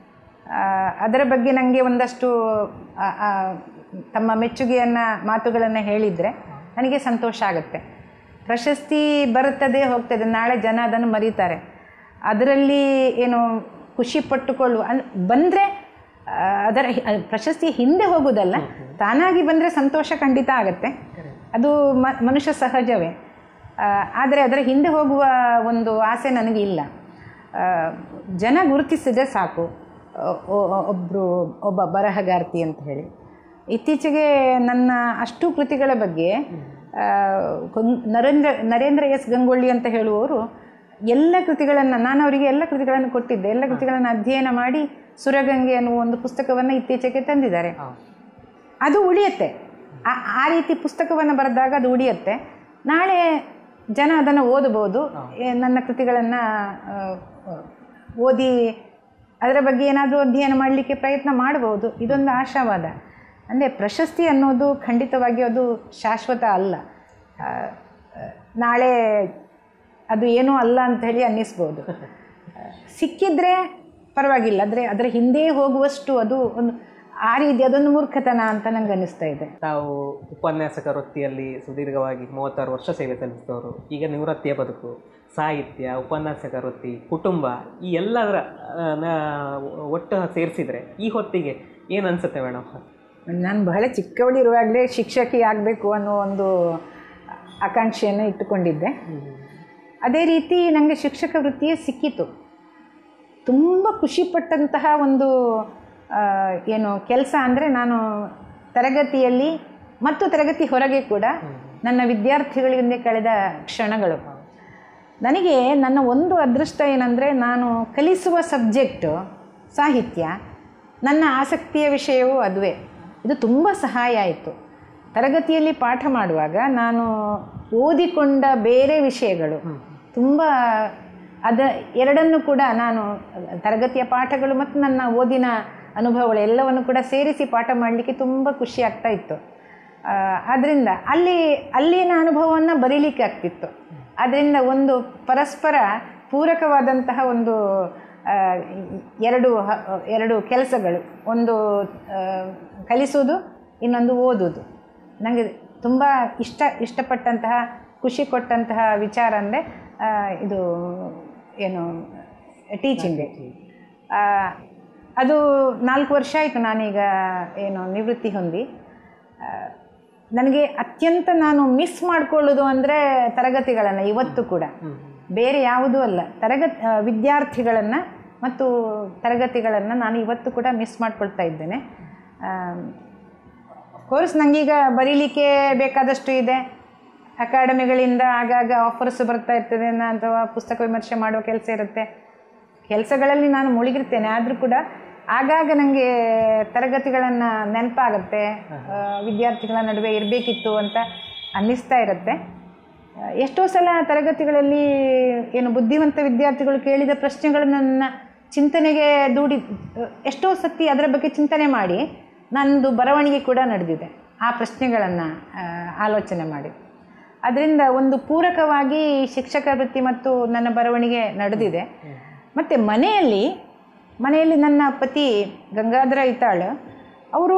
ಅದರ ಬಗ್ಗೆ ನನಗೆ ಒಂದಷ್ಟು ಆ, ಆ, ತಮ್ಮ ಮೆಚ್ಚುಗೆಯನ್ನು ಮಾತುಗಳನ್ನು ಹೇಳಿದರೆ ನನಗೆ ಸಂತೋಷ ಆಗುತ್ತೆ ಪ್ರಶಸ್ತಿ ಬರುತ್ತದೆ ಹೋಗ್ತದೆ ನಾಳೆ ಜನ ಅದನ್ನು ಮರೀತಾರೆ ಅದರಲ್ಲಿ ಏನು ಖುಷಿ ಪಟ್ಟುಕೊಳ್ಳುವ ಅನ್ ಬಂದರೆ ಅದರ ಹಿ- ಅದ್ ಪ್ರಶಸ್ತಿ ಹಿಂದೆ ಹೋಗೋದಲ್ಲ ತಾನಾಗಿ ಬಂದರೆ ಸಂತೋಷ ಖಂಡಿತ ಆಗುತ್ತೆ ಅದು ಮ ಮನುಷ್ಯ ಸಹಜವೇ ಆದರೆ ಅದರ ಹಿಂದೆ ಹೋಗುವ ಒಂದು ಆಸೆ ನನಗೆ ಇಲ್ಲ ಆ, ಜನ ಗುರುತಿಸಿದ್ರೆ ಸಾಕು ಒಬ್ಬರು ಒಬ್ಬ ಬರಹಗಾರ್ತಿ ಅಂತ ಹೇಳಿ ಇತ್ತೀಚೆಗೆ ನನ್ನ ಅಷ್ಟು ಕೃತಿಗಳ ಬಗ್ಗೆ ಆ, ಗಂ- ನರೇಂದ್ರ ನರೇಂದ್ರ ಎಸ್ ಗಂಗೊಳ್ಳಿ ಅಂತ ಹೇಳುವವರು ಎಲ್ಲ ಕೃತಿಗಳನ್ನು ನಾನು ಅವರಿಗೆ ಎಲ್ಲ ಕೃತಿಗಳನ್ನು ಕೊಟ್ಟಿದ್ದೆ ಎಲ್ಲ ಕೃತಿಗಳನ್ನು ಅಧ್ಯಯನ ಮಾಡಿ ಸುರಗಂಗೆ ಅನ್ನುವ ಒಂದು ಪುಸ್ತಕವನ್ನು ಇತ್ತೀಚೆಗೆ ತಂದಿದ್ದಾರೆ ಅದು ಉಳಿಯುತ್ತೆ ಆ- ಆ ರೀತಿ ಪುಸ್ತಕವನ್ನು ಬರೆದಾಗ ಅದು ಉಳಿಯುತ್ತೆ ನಾಳೆ ಜನ ಅದನ್ನು ಓದಬಹುದು ಏ, ನನ್ನ ಕೃತಿಗಳನ್ನು ಓದಿ ಅದರ ಬಗ್ಗೆ ಏನಾದರೂ ಅಧ್ಯಯನ ಮಾಡಲಿಕ್ಕೆ ಪ್ರಯತ್ನ ಮಾಡಬಹುದು ಇದೊಂದು ಆಶಾವಾದ ಅಂದರೆ ಪ್ರಶಸ್ತಿ ಅನ್ನೋದು ಖಂಡಿತವಾಗಿ ಅದು ಶಾಶ್ವತ ಅಲ್ಲ ಆ, ಆ, ನಾಳೆ ಅದು ಏನೂ ಅಲ್ಲ ಅಂತ ಹೇಳಿ ಅನ್ನಿಸ್ಬೋದು ಸಿಕ್ಕಿದ್ರೆ ಪರವಾಗಿಲ್ಲ ಆದರೆ ಅದರ ಹಿಂದೆ ಹೋಗುವಷ್ಟು ಅದು ಒಂದು ಆ ರೀತಿ ಅದೊಂದು ಮೂರ್ಖತನ ಅಂತ ನಂಗೆ ಅನ್ನಿಸ್ತಾ ಇದೆ ತಾವು ಉಪನ್ಯಾಸಕ ವೃತ್ತಿಯಲ್ಲಿ ಸುದೀರ್ಘವಾಗಿ ಮೂವತ್ತಾರು ವರ್ಷ ಸೇವೆ ಸಲ್ಲಿಸಿದವರು ಈಗ ನಿವೃತ್ತಿಯ ಬದುಕು ಸಾಹಿತ್ಯ ಉಪನ್ಯಾಸಕ ವೃತ್ತಿ ಕುಟುಂಬ ಈ ಎಲ್ಲದರ ಆ, ನ- ಒಟ್ಟು ಸೇರಿಸಿದರೆ ಈ ಹೊತ್ತಿಗೆ ಏನು ಅನಿಸುತ್ತೆ ಮೇಡಮ್ ನಾನು ಬಹಳ ಚಿಕ್ಕವಳಿರುವಾಗಲೇ ಶಿಕ್ಷಕಿ ಆಗಬೇಕು ಅನ್ನೋ ಒಂದು ಆಕಾಂಕ್ಷೆಯನ್ನು ಇಟ್ಟುಕೊಂಡಿದ್ದೆ ಅದೇ ರೀತಿ ನನಗೆ ಶಿಕ್ಷಕ ವೃತ್ತಿಯೇ ಸಿಕ್ಕಿತು ತುಂಬ ಖುಷಿಪಟ್ಟಂತಹ ಒಂದು ಆ, ಏನು ಕೆಲಸ ಅಂದರೆ ನಾನು ತರಗತಿಯಲ್ಲಿ ಮತ್ತು ತರಗತಿ ಹೊರಗೆ ಕೂಡ ನನ್ನ ವಿದ್ಯಾರ್ಥಿಗಳಿಂದ ಕಳೆದ ಕ್ಷಣಗಳು ನನಗೆ ನನ್ನ ಒಂದು ಅದೃಷ್ಟ ಏನಂದರೆ ನಾನು ಕಲಿಸುವ ಸಬ್ಜೆಕ್ಟು ಸಾಹಿತ್ಯ ನನ್ನ ಆಸಕ್ತಿಯ ವಿಷಯವೂ ಅದುವೇ ಇದು ತುಂಬ ಸಹಾಯ ಆಯಿತು ತರಗತಿಯಲ್ಲಿ ಪಾಠ ಮಾಡುವಾಗ ನಾನು ಓದಿಕೊಂಡ ಬೇರೆ ವಿಷಯಗಳು ತುಂಬ ಅದ ಎರಡನ್ನು ಕೂಡ ನಾನು ತರಗತಿಯ ಪಾಠಗಳು ಮತ್ತು ನನ್ನ ಓದಿನ ಅನುಭವಗಳು ಎಲ್ಲವನ್ನು ಕೂಡ ಸೇರಿಸಿ ಪಾಠ ಮಾಡಲಿಕ್ಕೆ ತುಂಬ ಖುಷಿ ಆಗ್ತಾ ಇತ್ತು ಆದ್ದರಿಂದ ಅಲ್ಲಿ ಅಲ್ಲಿನ ಅನುಭವವನ್ನು ಬರೀಲಿಕ್ಕೆ ಆಗ್ತಿತ್ತು ಆದ್ದರಿಂದ ಒಂದು ಪರಸ್ಪರ ಪೂರಕವಾದಂತಹ ಒಂದು ಆ, ಎರಡು ಹ- ಎರಡು ಕೆಲಸಗಳು ಒಂದು ಆ, ಕಲಿಸೋದು ಇನ್ನೊಂದು ಓದೋದು ನನಗೆ ತುಂಬ ಇಷ್ಟ ಇಷ್ಟಪಟ್ಟಂತಹ ಖುಷಿ ಕೊಟ್ಟಂತಹ ವಿಚಾರ ಅಂದರೆ ಇದು ಏನು ಟೀಚಿಂಗ್ ಅದು ನಾಲ್ಕು ವರ್ಷ ಆಯಿತು ನಾನೀಗ ಏನು ನಿವೃತ್ತಿ ಹೊಂದಿ ಆ, ನನಗೆ ಅತ್ಯಂತ ನಾನು ಮಿಸ್ ಮಾಡ್ಕೊಳ್ಳೋದು ಅಂದರೆ ತರಗತಿಗಳನ್ನು ಇವತ್ತು ಕೂಡ ಬೇರೆ ಯಾವುದೂ ಅಲ್ಲ ತರಗತಿ ವಿದ್ಯಾರ್ಥಿಗಳನ್ನು ಮತ್ತು ತರಗತಿಗಳನ್ನು ನಾನು ಇವತ್ತು ಕೂಡ ಮಿಸ್ ಮಾಡ್ಕೊಳ್ತಾ ಇದ್ದೇನೆ ಕೋರ್ಸ್ ನನಗೀಗ ಬರೀಲಿಕ್ಕೆ ಬೇಕಾದಷ್ಟು ಇದೆ ಅಕಾಡೆಮಿಗಳಿಂದ ಆಗಾಗ ಆಫರ್ಸ್ ಬರ್ತಾ ಇರ್ತದೆ ನ- ಅಥವಾ ಪುಸ್ತಕ ವಿಮರ್ಶೆ ಮಾಡುವ ಕೆಲಸ ಇರುತ್ತೆ ಕೆಲಸಗಳಲ್ಲಿ ನಾನು ಮುಳುಗಿರ್ತೇನೆ ಆದರೂ ಕೂಡ ಆಗಾಗ ನನಗೆ ತರಗತಿಗಳನ್ನು ನೆನಪಾಗುತ್ತೆ ಆ, ವಿದ್ಯಾರ್ಥಿಗಳ ನಡುವೆ ಇರಬೇಕಿತ್ತು ಅಂತ ಅನ್ನಿಸ್ತಾ ಇರುತ್ತೆ ಆ, ಎಷ್ಟೋ ಸಲ ತರಗತಿಗಳಲ್ಲಿ ಏನು ಬುದ್ಧಿವಂತ ವಿದ್ಯಾರ್ಥಿಗಳು ಕೇಳಿದ ಪ್ರಶ್ನೆಗಳು ನನ್ನ ಚಿಂತನೆಗೆ ದೂಡಿ ಎಷ್ಟೋ ಸತಿ ಅದರ ಬಗ್ಗೆ ಚಿಂತನೆ ಮಾಡಿ ನಂದು ಬರವಣಿಗೆ ಕೂಡ ನಡೆದಿದೆ ಆ ಪ್ರಶ್ನೆಗಳನ್ನು ಆಲೋಚನೆ ಮಾಡಿ ಅದರಿಂದ ಒಂದು ಪೂರಕವಾಗಿ ಶಿಕ್ಷಕ ವೃತ್ತಿ ಮತ್ತು ನನ್ನ ಬರವಣಿಗೆ ನಡೆದಿದೆ ಮತ್ತು ಮನೆಯಲ್ಲಿ ಮನೆಯಲ್ಲಿ ನನ್ನ ಪತಿ ಗಂಗಾಧರ ಇತಾಳ್ ಅವರು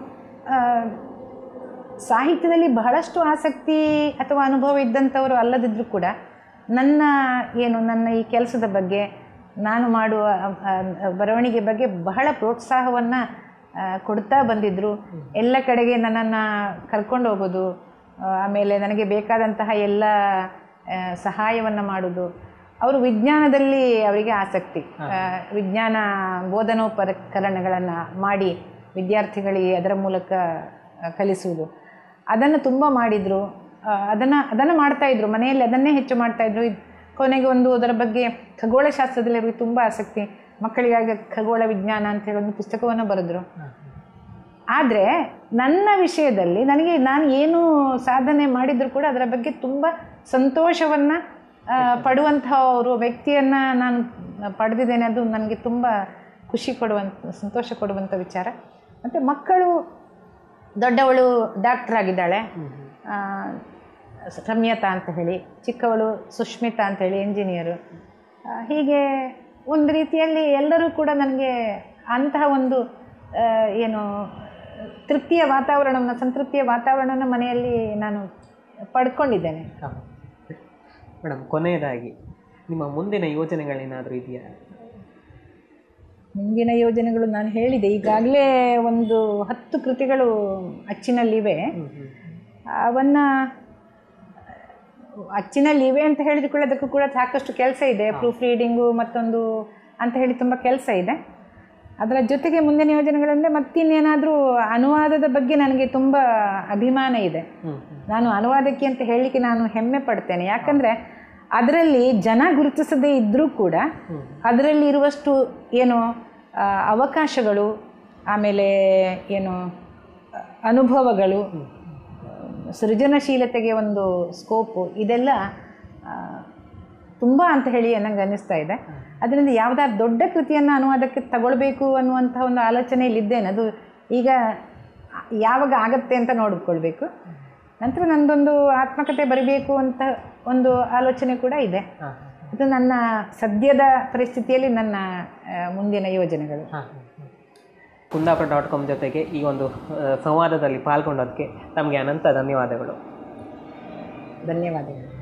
ಸಾಹಿತ್ಯದಲ್ಲಿ ಬಹಳಷ್ಟು ಆಸಕ್ತಿ ಅಥವಾ ಅನುಭವ ಇದ್ದಂಥವರು ಅಲ್ಲದಿದ್ದರೂ ಕೂಡ ನನ್ನ ಏನು ನನ್ನ ಈ ಕೆಲಸದ ಬಗ್ಗೆ ನಾನು ಮಾಡುವ ಆ, ಆ, ಬರವಣಿಗೆ ಬಗ್ಗೆ ಬಹಳ ಪ್ರೋತ್ಸಾಹವನ್ನು ಕೊಡ್ತಾ ಬಂದಿದ್ದರು ಎಲ್ಲ ಕಡೆಗೆ ನನ್ನನ್ನು ಕರ್ಕೊಂಡು ಹೋಗೋದು ಆ, ಆಮೇಲೆ ನನಗೆ ಬೇಕಾದಂತಹ ಎಲ್ಲ ಸಹಾಯವನ್ನು ಮಾಡೋದು ಅವರು ವಿಜ್ಞಾನದಲ್ಲಿ ಅವರಿಗೆ ಆಸಕ್ತಿ ಆ, ವಿಜ್ಞಾನ ಬೋಧನೋಪಕರಣಗಳನ್ನು ಮಾಡಿ ವಿದ್ಯಾರ್ಥಿಗಳಿಗೆ ಅದರ ಮೂಲಕ ಆ, ಕಲಿಸುವುದು ಅದನ್ನು ತುಂಬ ಮಾಡಿದರು ಅದನ್ನು ಅದನ್ನು ಮಾಡ್ತಾಯಿದ್ರು ಮನೆಯಲ್ಲಿ ಅದನ್ನೇ ಹೆಚ್ಚು ಮಾಡ್ತಾಯಿದ್ರು ಇದ್- ಕೊನೆಗೆ ಒಂದು ಅದರ ಬಗ್ಗೆ ಖಗೋಳಶಾಸ್ತ್ರದಲ್ಲಿ ಅವರಿಗೆ ತುಂಬ ಆಸಕ್ತಿ ಮಕ್ಕಳಿಗಾಗಿ ಖಗೋಳ ವಿಜ್ಞಾನ ಅಂತ ಹೇಳಿ ಒಂದು ಪುಸ್ತಕವನ್ನು ಬರೆದ್ರು ಆದರೆ ನನ್ನ ವಿಷಯದಲ್ಲಿ ನನಗೆ ನಾನು ಏನು ಸಾಧನೆ ಮಾಡಿದರೂ ಕೂಡ ಅದರ ಬಗ್ಗೆ ತುಂಬ ಸಂತೋಷವನ್ನು ಪಡುವಂತಹ ಅವರು ವ್ಯಕ್ತಿಯನ್ನು ನಾನು ಪಡೆದಿದ್ದೇನೆ ಅದು ನನಗೆ ತುಂಬ ಖುಷಿ ಕೊಡುವಂಥ ಸಂತೋಷ ಕೊಡುವಂಥ ವಿಚಾರ ಮತ್ತು ಮಕ್ಕಳು ದೊಡ್ಡವಳು ಡಾಕ್ಟರ್ ಆಗಿದ್ದಾಳೆ ಆ, ರಮ್ಯತಾ ಅಂತ ಹೇಳಿ ಚಿಕ್ಕವಳು ಸುಷ್ಮಿತಾ ಅಂತ ಹೇಳಿ ಎಂಜಿನಿಯರು ಆ, ಹೀಗೆ ಒಂದು ರೀತಿಯಲ್ಲಿ ಎಲ್ಲರೂ ಕೂಡ ನನಗೆ ಅಂತಹ ಒಂದು ಆ, ಏನು ತೃಪ್ತಿಯ ವಾತಾವರಣವನ್ನು ಸಂತೃಪ್ತಿಯ ವಾತಾವರಣವನ್ನು ಮನೆಯಲ್ಲಿ ನಾನು ಪಡ್ಕೊಂಡಿದ್ದೇನೆ ಮೇಡಮ್ ಕೊನೆಯದಾಗಿ ನಿಮ್ಮ ಮುಂದಿನ ಯೋಜನೆಗಳೇನಾದರೂ ಇದೆಯಾ ಮುಂದಿನ ಯೋಜನೆಗಳು ನಾನು ಹೇಳಿದೆ ಈಗಾಗಲೇ ಒಂದು ಹತ್ತು ಕೃತಿಗಳು ಅಚ್ಚಿನಲ್ಲಿವೆ ಅವನ್ನು ಅಚ್ಚಿನಲ್ಲಿವೆ ಅಂತ ಹೇಳಿದ್ರು ಕೂಡ ಅದಕ್ಕೂ ಕೂಡ ಸಾಕಷ್ಟು ಕೆಲಸ ಇದೆ ಪ್ರೂಫ್ ರೀಡಿಂಗು ಮತ್ತೊಂದು ಅಂತ ಹೇಳಿ ತುಂಬ ಕೆಲಸ ಇದೆ ಅದರ ಜೊತೆಗೆ ಮುಂದಿನ ಯೋಜನೆಗಳಂದರೆ ಮತ್ತಿನ್ನೇನಾದರೂ ಅನುವಾದದ ಬಗ್ಗೆ ನನಗೆ ತುಂಬ ಅಭಿಮಾನ ಇದೆ ನಾನು ಅನುವಾದಕ್ಕೆ ಅಂತ ಹೇಳಲಿಕ್ಕೆ ನಾನು ಹೆಮ್ಮೆ ಪಡ್ತೇನೆ ಯಾಕಂದರೆ ಅದರಲ್ಲಿ ಜನ ಗುರುತಿಸದೇ ಇದ್ದರೂ ಕೂಡ ಅದರಲ್ಲಿ ಇರುವಷ್ಟು ಏನು ಆ, ಅವಕಾಶಗಳು ಆಮೇಲೆ ಏನು ಆ, ಅನುಭವಗಳು ಸೃಜನಶೀಲತೆಗೆ ಒಂದು ಸ್ಕೋಪು ಇದೆಲ್ಲ ತುಂಬ ಅಂತ ಹೇಳಿ ನನಗೆ ಅನ್ನಿಸ್ತಾ ಇದೆ ಅದರಿಂದ ಯಾವುದಾದ್ರು ದೊಡ್ಡ ಕೃತಿಯನ್ನು ಅನುವಾದಕ್ಕೆ ತಗೊಳ್ಬೇಕು ಅನ್ನುವಂಥ ಒಂದು ಆಲೋಚನೆಯಲ್ಲಿದ್ದೇನೆ ಅದು ಈಗ ಯಾವಾಗ ಆಗತ್ತೆ ಅಂತ ನೋಡಿಕೊಳ್ಬೇಕು ನಂತರ ನಂದೊಂದು ಆತ್ಮಕತೆ ಬರೀಬೇಕು ಅಂತ ಒಂದು ಆಲೋಚನೆ ಕೂಡ ಇದೆ ಇದು ನನ್ನ ಸದ್ಯದ ಪರಿಸ್ಥಿತಿಯಲ್ಲಿ ನನ್ನ ಆ, ಮುಂದಿನ ಯೋಜನೆಗಳು ಕುಂದಾಪುರ ಡಾಟ್ ಕಾಮ್ ಜೊತೆಗೆ ಈ ಒಂದು ಆ, ಸಂವಾದದಲ್ಲಿ ಪಾಲ್ಗೊಂಡೋದಕ್ಕೆ ತಮಗೆ ಅನಂತ ಧನ್ಯವಾದಗಳು ಧನ್ಯವಾದಗಳು